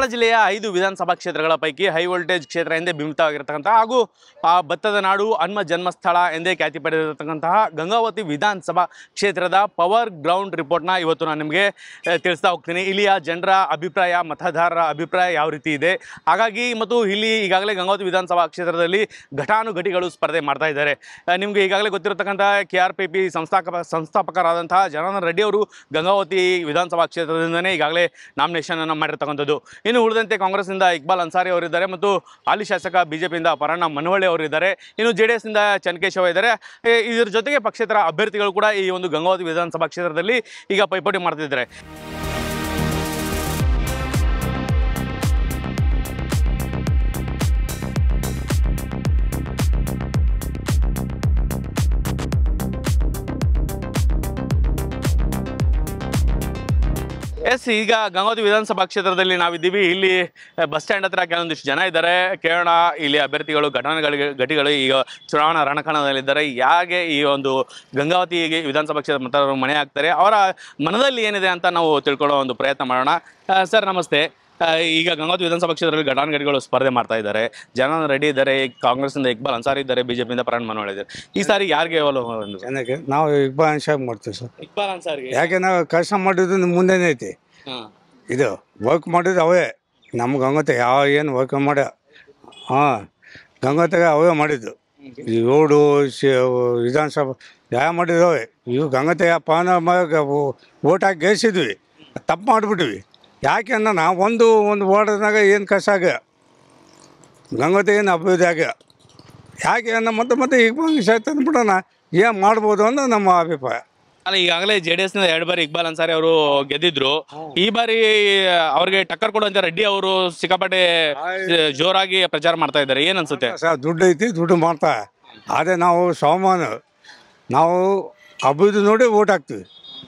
ಜಿಲ್ಲೆಯ ಐದು ವಿಧಾನಸಭಾ ಕ್ಷೇತ್ರಗಳ ಪೈಕಿ ಹೈ ವೋಲ್ಟೇಜ್ ಕ್ಷೇತ್ರ ಎಂದೇ ಬಿಂಬಿತವಾಗಿರ್ತಕ್ಕಂಥ ಹಾಗೂ ಆ ಭತ್ತದ ನಾಡು ಹನುಮ ಜನ್ಮಸ್ಥಳ ಎಂದೇ ಖ್ಯಾತಿ ಪಡೆದಿರತಕ್ಕಂತಹ ಗಂಗಾವತಿ ವಿಧಾನಸಭಾ ಕ್ಷೇತ್ರದ ಪವರ್ ಗ್ರೌಂಡ್ ರಿಪೋರ್ಟ್ನ ಇವತ್ತು ನಾನು ನಿಮಗೆ ಆ, ತಿಳಿಸ್ತಾ ಹೋಗ್ತೀನಿ ಇಲ್ಲಿಯ ಜನರ ಅಭಿಪ್ರಾಯ ಮತದಾರರ ಅಭಿಪ್ರಾಯ ಯಾವ ರೀತಿ ಇದೆ ಹಾಗಾಗಿ ಮತ್ತು ಇಲ್ಲಿ ಈಗಾಗಲೇ ಗಂಗಾವತಿ ವಿಧಾನಸಭಾ ಕ್ಷೇತ್ರದಲ್ಲಿ ಘಟಾನುಘಟಿಗಳು ಸ್ಪರ್ಧೆ ಮಾಡ್ತಾ ಇದ್ದಾರೆ ಆ, ನಿಮಗೆ ಈಗಾಗಲೇ ಗೊತ್ತಿರತಕ್ಕಂಥ ಕೆ ಆರ್ ಪಿ ಪಿ ಸಂಸ್ಥಾಪಕ ಸಂಸ್ಥಾಪಕರಾದಂತಹ ಜನಾರ್ದನ್ ರೆಡ್ಡಿ ಅವರು ಗಂಗಾವತಿ ವಿಧಾನಸಭಾ ಕ್ಷೇತ್ರದಿಂದನೇ ಈಗಾಗಲೇ ನಾಮಿನೇಷನ್ ಅನ್ನು ಮಾಡಿರ್ತಕ್ಕಂಥದ್ದು ಇನ್ನು ಉಳಿದಂತೆ ಕಾಂಗ್ರೆಸ್ನಿಂದ ಇಕ್ಬಾಲ್ ಅನ್ಸಾರಿ ಅವರಿದ್ದಾರೆ ಮತ್ತು ಹಾಲಿ ಶಾಸಕ ಬಿಜೆಪಿಯಿಂದ ಪರಣ್ಣ ಮನವಳ್ಳಿ ಅವರಿದ್ದಾರೆ ಇನ್ನು ಜೆ ಡಿ ಎಸ್ನಿಂದ ಚನ್ಕೇಶವ ಇದ್ದಾರೆ ಏ, ಇದರ ಜೊತೆಗೆ ಪಕ್ಷೇತರ ಅಭ್ಯರ್ಥಿಗಳು ಕೂಡ ಈ ಒಂದು ಗಂಗಾವತಿ ವಿಧಾನಸಭಾ ಕ್ಷೇತ್ರದಲ್ಲಿ ಈಗ ಪೈಪೋಟಿ ಮಾಡ್ತಿದ್ದಾರೆ ಎಸ್ ಈಗ ಗಂಗಾವತಿ ವಿಧಾನಸಭಾ ಕ್ಷೇತ್ರದಲ್ಲಿ ನಾವಿದ್ದೀವಿ ಇಲ್ಲಿ ಅಹ್, ಬಸ್ ಸ್ಟ್ಯಾಂಡ್ ಹತ್ರ ಕೆಲವೊಂದಿಷ್ಟು ಜನ ಇದ್ದಾರೆ ಕೇಳೋಣ ಇಲ್ಲಿ ಅಭ್ಯರ್ಥಿಗಳು ಘಟನೆಗಳಿಗೆ ಘಟಿಗಳು ಈಗ ಚುನಾವಣಾ ರಣಕಣದಲ್ಲಿದ್ದಾರೆ ಹೇಗೆ ಈ ಒಂದು ಗಂಗಾವತಿ ವಿಧಾನಸಭಾ ಕ್ಷೇತ್ರ ಮತದಾರರು ಮನೆ ಹಾಕ್ತಾರೆ ಅವರ ಮನದಲ್ಲಿ ಏನಿದೆ ಅಂತ ನಾವು ತಿಳ್ಕೊಳ್ಳೋ ಒಂದು ಪ್ರಯತ್ನ ಮಾಡೋಣ ಅಹ್, ಸರ್ ನಮಸ್ತೆ ಅಹ್, ಈಗ ಗಂಗಾವತಿ ವಿಧಾನಸಭಾ ಕ್ಷೇತ್ರದಲ್ಲಿ ಘಟಾನುಘಟಿಗಳು ಸ್ಪರ್ಧೆ ಮಾಡ್ತಾ ಇದ್ದಾರೆ ಜನ ರೆಡ್ಡಿ ಇದ್ದಾರೆ ಕಾಂಗ್ರೆಸ್ನಿಂದ ಇಕ್ಬಾಲ್ ಅನ್ಸಾರಿ ಇದ್ದಾರೆ ಬಿಜೆಪಿಯಿಂದ ಪರಣ್ ಮನೋಳಿ ಇದ್ದಾರೆ ಈ ಸಾರಿ ಯಾರಿಗೆ ಒಲವು ಒಂದು? ಜನಕ್ಕೆ ನಾವು ಇಕ್ಬಾಲ್ ಅನ್ಸಾಕ್ ಮಾಡ್ತೀವಿ ಸರ್ ಇಕ್ಬಾಲ್ ಅನ್ಸಾರಿಗೆ ಯಾಕೆ ನಾವು ಕೆಲಸ ಮಾಡಿದ್ದು ನಿಮ್ಮ ಮುಂದೆನೇ ಐತಿ ಹಾಂ ಇದು ವರ್ಕ್ ಮಾಡಿದ್ದು ಅವೇ ನಮ್ಮ ಗಂಗೋತೆ ಯಾವ ಏನು ವರ್ಕ್ ಮಾಡ ಹಾಂ ಗಂಗೋತೆಗೆ ಅವೇ ಮಾಡಿದ್ದು ಈ ರೋಡು ಶಿ- ವಿಧಾನಸಭಾ ಯಾವ ಮಾಡಿದ್ದು ಅವೇ ಇವು ಗಂಗೋತೆಗೆ ಪಾನ ಓಟ್ ಹಾಕಿ ಗೆಲ್ಸಿದ್ವಿ ತಪ್ಪು ಮಾಡಿಬಿಟ್ವಿ ಯಾಕೆ ಅಂದ್ರೆ ನಾವು ಒಂದು ಒಂದು ವಾರ್ಡ್ನಾಗ ಏನು ಕಸ ಆಗ ಗಂಗೋತೆ ಏನು ಅಭಿವೃದ್ಧಿ ಆಗ ಯಾಕೆ ಅಂದ್ರೆ ಮತ್ತೆ ಮತ್ತೆ ಈಗ ತಂದ್ಬಿಡೋಣ ಏನು ಮಾಡ್ಬೋದು ಅನ್ನೋ ನಮ್ಮ ಅಭಿಪ್ರಾಯ ಅಲ್ಲ ಈಗಾಗಲೇ ಜೆ ಡಿ ಎಸ್ನಿಂದ ಎರಡು ಬಾರಿ ಇಕ್ಬಾಲ್ ಅನ್ಸಾರಿ ಅವರು ಗೆದ್ದಿದ್ರು ಈ ಬಾರಿ ಅವ್ರಿಗೆ ಟಕ್ಕರ್ ಕೊಡುವಂತ ರೆಡ್ಡಿ ಅವರು ಸಿಕ್ಕಾಪಟ್ಟೆ ಜೋರಾಗಿ ಪ್ರಚಾರ ಮಾಡ್ತಾ ಇದ್ದಾರೆ ಏನ್ ಅನ್ಸುತ್ತೆ ಸರ್ ದುಡ್ಡು ಐತಿ ದುಡ್ಡು ಮಾಡ್ತಾ ಆದರೆ ನಾವು ಸಾಮಾನು ನಾವು ಅಭಿವೃದ್ಧಿ ನೋಡಿ ಓಟ್ ಹಾಕ್ತೀವಿ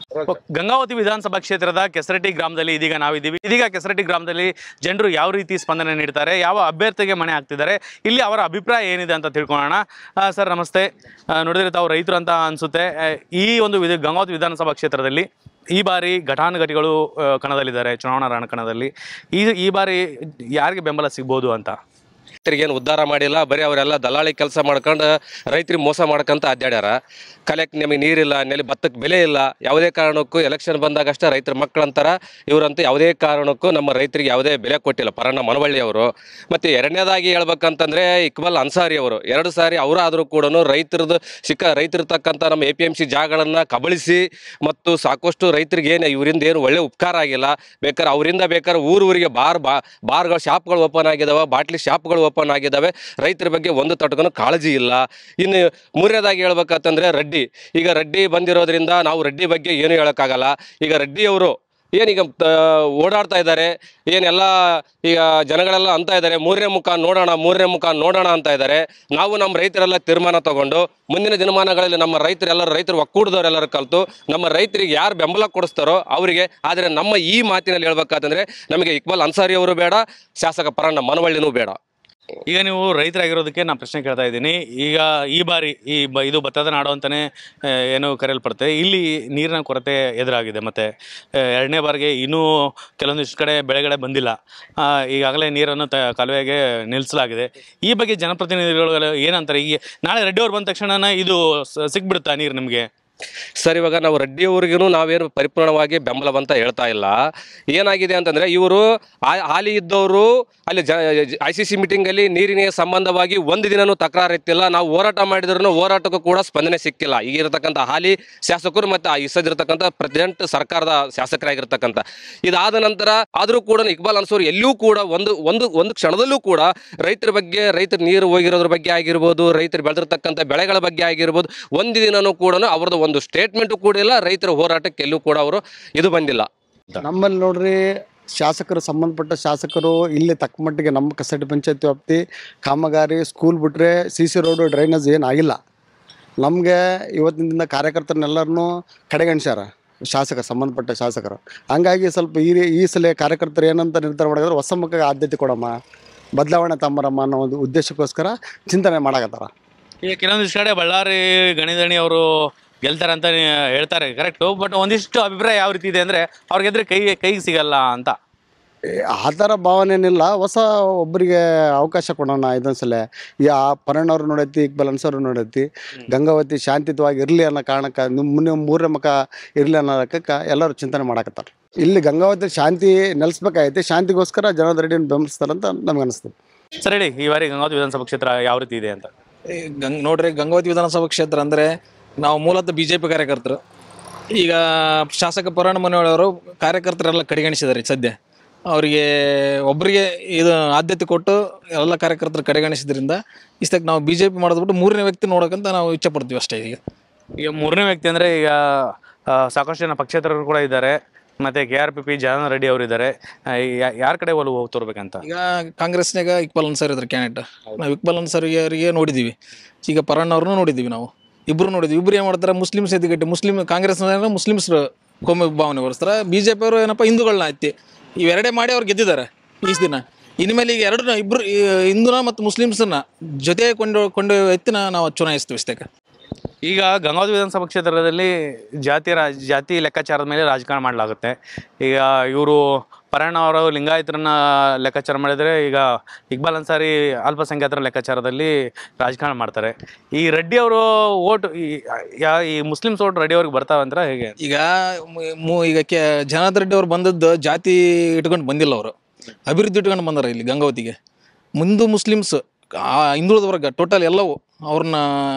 ಗಂಗಾವತಿ ವಿಧಾನಸಭಾ ಕ್ಷೇತ್ರದ ಕೆಸರಟ್ಟಿ ಗ್ರಾಮದಲ್ಲಿ ಇದೀಗ ನಾವಿದ್ದೀವಿ ಇದೀಗ ಕೆಸರಟ್ಟಿ ಗ್ರಾಮದಲ್ಲಿ ಜನರು ಯಾವ ರೀತಿ ಸ್ಪಂದನೆ ನೀಡ್ತಾರೆ ಯಾವ ಅಭ್ಯರ್ಥಿಗೆ ಮನೆ ಹಾಕ್ತಿದ್ದಾರೆ ಇಲ್ಲಿ ಅವರ ಅಭಿಪ್ರಾಯ ಏನಿದೆ ಅಂತ ತಿಳ್ಕೊಳ್ಳೋಣ ಆ, ಸರ್ ನಮಸ್ತೆ ಆ, ನೋಡಿದ್ರೆ ತಾವು ರೈತರು ಅಂತ ಅನ್ಸುತ್ತೆ ಆ, ಈ ಒಂದು ವಿಧ ಗಂಗಾವತಿ ವಿಧಾನಸಭಾ ಕ್ಷೇತ್ರದಲ್ಲಿ ಈ ಬಾರಿ ಘಟಾನುಘಟಿಗಳು ಆ, ಕಣದಲ್ಲಿದ್ದಾರೆ ಚುನಾವಣಾ ರಣಕಣದಲ್ಲಿ ಈ ಈ ಬಾರಿ ಯಾರಿಗೆ ಬೆಂಬಲ ಸಿಗ್ಬೋದು ಅಂತ ರೈತರಿಗೇನು ಉದ್ಧಾರ ಮಾಡಿಲ್ಲ ಬರೀ ಅವರೆಲ್ಲ ದಲ್ಲಾಳಿ ಕೆಲಸ ಮಾಡ್ಕೊಂಡು ರೈತರಿಗೆ ಮೋಸ ಮಾಡ್ಕೊಂತ ಅಡ್ಡಾಡ್ಯಾರ ಕಲೆಕ್ಟ್ ನಮಗೆ ನೀರಿಲ್ಲ ನೆಲೆ ಭತ್ತಕ್ಕೆ ಬೆಲೆ ಇಲ್ಲ ಯಾವುದೇ ಕಾರಣಕ್ಕೂ ಎಲೆಕ್ಷನ್ ಬಂದಾಗ ಅಷ್ಟೇ ರೈತರ ಮಕ್ಕಳಂತಾರ ಇವರಂತೂ ಯಾವುದೇ ಕಾರಣಕ್ಕೂ ನಮ್ಮ ರೈತರಿಗೆ ಯಾವುದೇ ಬೆಲೆ ಕೊಟ್ಟಿಲ್ಲ ಪರಣ್ಣ ಮನವಳ್ಳಿ ಅವರು ಮತ್ತು ಎರಡನೇದಾಗಿ ಹೇಳ್ಬೇಕಂತಂದ್ರೆ ಇಕ್ಬಲ್ ಅನ್ಸಾರಿ ಅವರು ಎರಡು ಸಾರಿ ಅವರಾದರೂ ಕೂಡ ರೈತರದ್ದು ಸಿಕ್ಕ ರೈತರಿರ್ತಕ್ಕಂಥ ನಮ್ಮ ಎ ಪಿ ಎಮ್ ಸಿ ಜಾಗಗಳನ್ನು ಕಬಳಿಸಿ ಮತ್ತು ಸಾಕಷ್ಟು ರೈತರಿಗೆ ಏನು ಇವರಿಂದ ಏನು ಒಳ್ಳೆ ಉಪಕಾರ ಆಗಿಲ್ಲ ಬೇಕಾದ್ರೆ ಅವರಿಂದ ಬೇಕಾದ್ರೆ ಊರು ಊರಿಗೆ ಬಾರ್ ಬಾ ಬಾರ್ಗಳು ಶಾಪ್ಗಳು ಓಪನ್ ಆಗಿದಾವೆ ಬಾಟ್ಲಿ ಶಾಪ್ಗಳು ಓಪನ್ ಆಗಿದ್ದಾವೆ ರೈತರ ಬಗ್ಗೆ ಒಂದು ತಟಕನು ಕಾಳಜಿ ಇಲ್ಲ ಇನ್ನು ಮೂರನೇದಾಗಿ ಹೇಳ್ಬೇಕಂತಂದ್ರೆ ರೆಡ್ಡಿ ಈಗ ರೆಡ್ಡಿ ಬಂದಿರೋದ್ರಿಂದ ನಾವು ರೆಡ್ಡಿ ಬಗ್ಗೆ ಏನು ಹೇಳೋಕ್ಕಾಗಲ್ಲ ಈಗ ರೆಡ್ಡಿ ಅವರು ಏನೀಗ ತ- ಓಡಾಡ್ತಾ ಇದ್ದಾರೆ ಏನೆಲ್ಲ ಈಗ ಜನಗಳೆಲ್ಲ ಅಂತ ಇದ್ದಾರೆ ಮೂರನೇ ಮುಖ ನೋಡೋಣ ಮೂರನೇ ಮುಖ ನೋಡೋಣ ಅಂತ ಇದ್ದಾರೆ ನಾವು ನಮ್ಮ ರೈತರೆಲ್ಲ ತೀರ್ಮಾನ ತಗೊಂಡು ಮುಂದಿನ ದಿನಮಾನಗಳಲ್ಲಿ ನಮ್ಮ ರೈತರೆಲ್ಲರೂ ರೈತರು ಒಕ್ಕೂಟದವರೆಲ್ಲರೂ ಕಲಿತು ನಮ್ಮ ರೈತರಿಗೆ ಯಾರು ಬೆಂಬಲ ಕೊಡಿಸ್ತಾರೋ ಅವರಿಗೆ ಆದರೆ ನಮ್ಮ ಈ ಮಾತಿನಲ್ಲಿ ಹೇಳ್ಬೇಕಾತಂದ್ರೆ ನಮಗೆ ಇಕ್ಬಾಲ್ ಅನ್ಸಾರಿ ಅವರು ಬೇಡ ಶಾಸಕ ಪರಣ್ಣ ಮನವಳ್ಳಿನೂ ಬೇಡ ಈಗ ನೀವು ರೈತರಾಗಿರೋದಕ್ಕೆ ನಾನು ಪ್ರಶ್ನೆ ಕೇಳ್ತಾ ಇದ್ದೀನಿ ಈಗ ಈ ಬಾರಿ ಈ ಬ ಇದು ಭತ್ತದ ನಾಡು ಅಂತಲೇ ಏನು ಕರೆಯಲ್ಪಡುತ್ತೆ ಇಲ್ಲಿ ನೀರಿನ ಕೊರತೆ ಎದುರಾಗಿದೆ ಮತ್ತು ಎರಡನೇ ಬಾರಿಗೆ ಇನ್ನೂ ಕೆಲವೊಂದಿಷ್ಟು ಕಡೆ ಬೆಳೆಗಳೇ ಬಂದಿಲ್ಲ ಆ, ಈಗಾಗಲೇ ನೀರನ್ನು ತ ಕಾಲುವೆಗೆ ನಿಲ್ಲಿಸಲಾಗಿದೆ ಈ ಬಗ್ಗೆ ಜನಪ್ರತಿನಿಧಿಗಳು ಏನಂತಾರೆ ಈಗ ನಾಳೆ ರೆಡ್ಡಿ ಅವ್ರು ಬಂದ ತಕ್ಷಣ ಇದು ಸ- ಸಿಕ್ಬಿಡುತ್ತಾ ನೀರು ನಿಮಗೆ ಸರ್ ಇವಾಗ ನಾವು ರೆಡ್ಡಿ ಅವ್ರಿಗೂ ನಾವೇನು ಪರಿಪೂರ್ಣವಾಗಿ ಬೆಂಬಲವಂತ ಹೇಳ್ತಾ ಇಲ್ಲ ಏನಾಗಿದೆ ಅಂತಂದ್ರೆ ಇವರು ಹಾಲಿ ಇದ್ದವರು ಅಲ್ಲಿ ಜ ಐ ಸಿ ಸಿ ಮೀಟಿಂಗಲ್ಲಿ ನೀರಿನ ಸಂಬಂಧವಾಗಿ ಒಂದು ದಿನನೂ ತಕರಾರು ಇತ್ತಿಲ್ಲ ನಾವು ಹೋರಾಟ ಮಾಡಿದ್ರು ಹೋರಾಟಕ್ಕೂ ಕೂಡ ಸ್ಪಂದನೆ ಸಿಕ್ಕಿಲ್ಲ ಈಗ ಇರತಕ್ಕಂಥ ಹಾಲಿ ಶಾಸಕರು ಮತ್ತು ಆ ಇಸದಿರ್ತಕ್ಕಂಥ ಪ್ರೆಸಿಡೆಂಟ್ ಸರ್ಕಾರದ ಶಾಸಕರಾಗಿರ್ತಕ್ಕಂಥ ಇದಾದ ನಂತರ ಆದರೂ ಕೂಡ ಇಕ್ಬಾಲ್ ಅನ್ಸೋರು ಎಲ್ಲಿಯೂ ಕೂಡ ಒಂದು ಒಂದು ಒಂದು ಕ್ಷಣದಲ್ಲೂ ಕೂಡ ರೈತರ ಬಗ್ಗೆ ರೈತರ ನೀರು ಹೋಗಿರೋದ್ರ ಬಗ್ಗೆ ಆಗಿರ್ಬೋದು ರೈತರು ಬೆಳೆದಿರ್ತಕ್ಕಂಥ ಬೆಳೆಗಳ ಬಗ್ಗೆ ಆಗಿರ್ಬೋದು ಒಂದು ದಿನನೂ ಕೂಡ ಅವ್ರದ್ದು ಒಂದು ಸ್ಟೇಟ್ಮೆಂಟು ಕೂಡ ಇಲ್ಲ ರೈತರ ಹೋರಾಟಕ್ಕೆ ಎಲ್ಲೂ ಕೂಡ ಅವರು ಇದು ಬಂದಿಲ್ಲ ನಮ್ಮಲ್ಲಿ ನೋಡ್ರಿ ಶಾಸಕರು ಸಂಬಂಧಪಟ್ಟ ಶಾಸಕರು ಇಲ್ಲಿ ತಕ್ಕ ಮಟ್ಟಿಗೆ ನಮ್ಮ ಕಸಟಿ ಪಂಚಾಯತ್ ವ್ಯಾಪ್ತಿ ಕಾಮಗಾರಿ ಸ್ಕೂಲ್ ಬಿಟ್ಟರೆ ಸಿ ಸಿ ರೋಡು ಡ್ರೈನೇಜ್ ಏನು ಆಗಿಲ್ಲ ನಮಗೆ ಇವತ್ತಿನ ದಿನ ಕಾರ್ಯಕರ್ತರನ್ನೆಲ್ಲರನ್ನೂ ಕಡೆಗಣಿಸ್ಯಾರ ಶಾಸಕ ಸಂಬಂಧಪಟ್ಟ ಶಾಸಕರು ಹಂಗಾಗಿ ಸ್ವಲ್ಪ ಈ ಈ ಸಲ ಕಾರ್ಯಕರ್ತರು ಏನಂತ ನಿರ್ಧಾರ ಮಾಡಿದ್ರೆ ಹೊಸ ಮುಖಕ್ಕೆ ಆದ್ಯತೆ ಕೊಡಮ್ಮ ಬದಲಾವಣೆ ತಮ್ಮರಮ್ಮ ಅನ್ನೋ ಒಂದು ಉದ್ದೇಶಕ್ಕೋಸ್ಕರ ಚಿಂತನೆ ಮಾಡಕತ್ತಾರ ಈಗ ಕೆಲವೊಂದಿಷ್ಟು ಕಡೆ ಬಳ್ಳಾರಿ ಗಣಿದಣಿ ಅವರು ಗೆಲ್ತಾರೆ ಅಂತ ಹೇಳ್ತಾರೆ ಕರೆಕ್ಟು ಬಟ್ ಒಂದಿಷ್ಟು ಅಭಿಪ್ರಾಯ ಯಾವ ರೀತಿ ಇದೆ ಅಂದರೆ ಅವ್ರಿಗೆದ್ರೆ ಕೈ ಕೈಗೆ ಸಿಗಲ್ಲ ಅಂತ ಆ ಥರ ಭಾವನೆ ಏನಿಲ್ಲ ಹೊಸ ಒಬ್ಬರಿಗೆ ಅವಕಾಶ ಕೊಡೋಣ ಇದೊಂದ್ಸಲ ಈ ಆ ಪರಣವ್ರು ನೋಡೈತಿ ಇಕ್ಬಲ್ ಅನ್ಸರ್ ನೋಡೈತಿ ಗಂಗಾವತಿ ಶಾಂತಿಯುತವಾಗಿ ಇರಲಿ ಅನ್ನೋ ಕಾರಣಕ್ಕೆ ನಿಮ್ಮ ಮುನ್ನ ಮೂರನೇ ಮಕ ಇರಲಿ ಅನ್ನೋದಕ್ಕೆ ಎಲ್ಲರೂ ಚಿಂತನೆ ಮಾಡಕತ್ತಾರೆ ಇಲ್ಲಿ ಗಂಗಾವತಿ ಶಾಂತಿ ನೆಲೆಸ್ಬೇಕಾಗೈತಿ ಶಾಂತಿಗೋಸ್ಕರ ಜನದ ರೆಡಿಯನ್ನು ಬೆಂಬಲಿಸ್ತಾರಂತ ನಮ್ಗೆ ಅನಿಸ್ತದೆ ಸರ್ ಹೇಳಿ ಈ ಬಾರಿ ಗಂಗಾವತಿ ವಿಧಾನಸಭಾ ಕ್ಷೇತ್ರ ಯಾವ ರೀತಿ ಇದೆ ಅಂತ ಈ ಗಂಗ್ ನೋಡ್ರಿ ಗಂಗಾವತಿ ವಿಧಾನಸಭಾ ಕ್ಷೇತ್ರ ಅಂದರೆ ನಾವು ಮೂಲತಃ ಬಿ ಜೆ ಪಿ ಕಾರ್ಯಕರ್ತರು ಈಗ ಶಾಸಕ ಪುರಾಣ ಮನೆಯವರು ಕಾರ್ಯಕರ್ತರೆಲ್ಲ ಕಡೆಗಣಿಸಿದ್ದಾರೆ ಈಗ ಸದ್ಯ ಅವರಿಗೆ ಒಬ್ಬರಿಗೆ ಇದು ಆದ್ಯತೆ ಕೊಟ್ಟು ಎಲ್ಲ ಕಾರ್ಯಕರ್ತರು ಕಡೆಗಣಿಸಿದ್ರಿಂದ ಇಷ್ಟಕ್ಕೆ ನಾವು ಬಿ ಜೆ ಪಿ ಮಾಡೋದು ಬಿಟ್ಟು ಮೂರನೇ ವ್ಯಕ್ತಿ ನೋಡೋಕ್ಕಂತ ನಾವು ಇಚ್ಛೆ ಪಡ್ತೀವಿ ಅಷ್ಟೇ ಈಗ ಈಗ ಮೂರನೇ ವ್ಯಕ್ತಿ ಅಂದರೆ ಈಗ ಆ, ಸಾಕಷ್ಟು ಜನ ಪಕ್ಷೇತರರು ಕೂಡ ಇದ್ದಾರೆ ಮತ್ತೆ K R P P Janardhan Reddy ಅವರು ಇದ್ದಾರೆ ಯಾರ ಕಡೆ ಒಲವು ತೋರ್ಬೇಕಂತ ಈಗ ಕಾಂಗ್ರೆಸ್ನಾಗ ಇಕ್ಬಾಲ್ ಅನ್ಸರ್ ಇದ್ದಾರೆ ಕ್ಯಾಂಡಿಡೇಟ್ ನಾವು ಇಕ್ಬಾಲ್ ಅನ್ಸರ್ ಅವರಿಗೆ ನೋಡಿದ್ದೀವಿ ಈಗ ಪರಣ್ಣ ಅವ್ರನ್ನೂ ನೋಡಿದ್ದೀವಿ ನಾವು ಇಬ್ಬರು ನೋಡಿದ್ವಿ ಇಬ್ರು ಏನು ಮಾಡ್ತಾರೆ ಮುಸ್ಲಿಮ್ಸ್ ಎದ್ದುಗಟ್ಟಿ ಮುಸ್ಲಿಮ್ ಕಾಂಗ್ರೆಸ್ ಮುಸ್ಲಿಮ್ಸ್ ಕೋಮು ಭಾವನೆ ಬರ್ಸ್ತಾರೆ ಬಿ ಜೆ ಪಿ ಅವರು ಏನಪ್ಪ ಹಿಂದೂಗಳನ್ನ ಎತ್ತಿ ಇವೆರಡೇ ಮಾಡಿ ಅವ್ರು ಗೆದ್ದಿದ್ದಾರೆ ಈ ದಿನ ಇನ್ಮೇಲೆ ಈಗ ಎರಡು ಇಬ್ಬರು ಹಿಂದೂನ ಮತ್ತು ಮುಸ್ಲಿಮ್ಸನ್ನ ಜೊತೆ ಕೊಂಡು ಕೊಂಡು ಎತ್ತಿನ ನಾವು ಚುನಾಯಿಸ್ತೀವಿ ಇಷ್ಟಕ್ಕೆ ಈಗ ಗಂಗಾವತಿ ವಿಧಾನಸಭಾ ಕ್ಷೇತ್ರದಲ್ಲಿ ಜಾತಿ ರಾಜ್ ಜಾತಿ ಲೆಕ್ಕಾಚಾರದ ಮೇಲೆ ರಾಜಕಾರಣ ಮಾಡಲಾಗುತ್ತೆ ಈಗ ಇವರು ಪರಣ್ಣ ಅವರು ಲಿಂಗಾಯತರನ್ನ ಲೆಕ್ಕಾಚಾರ ಮಾಡಿದರೆ ಈಗ ಇಕ್ಬಾಲ್ ಅನ್ಸಾರಿ ಅಲ್ಪಸಂಖ್ಯಾತರ ಲೆಕ್ಕಾಚಾರದಲ್ಲಿ ರಾಜಕಾರಣ ಮಾಡ್ತಾರೆ ಈ ರೆಡ್ಡಿ ಅವರು ಓಟ್ ಈ ಯಾ ಈ ಮುಸ್ಲಿಮ್ಸ್ ಓಟ್ ರೆಡ್ಡಿ ಅವ್ರಿಗೆ ಬರ್ತಾವಂದ್ರೆ ಹೇಗೆ ಈಗ ಮು- ಮು- ಈಗ ಕೆ ಜನಾರ್ದನ್ ರೆಡ್ಡಿ ಅವ್ರು ಬಂದದ್ದು ಜಾತಿ ಇಟ್ಕೊಂಡು ಬಂದಿಲ್ಲ ಅವರು ಅಭಿವೃದ್ಧಿ ಇಟ್ಕೊಂಡು ಬಂದಾರ ಇಲ್ಲಿ ಗಂಗಾವತಿಗೆ ಮುಂದು ಮುಸ್ಲಿಮ್ಸ್ ಆ ಹಿಂದುಳಿದ ವರ್ಗ ಟೋಟಲ್ ಎಲ್ಲವೂ ಅವ್ರನ್ನ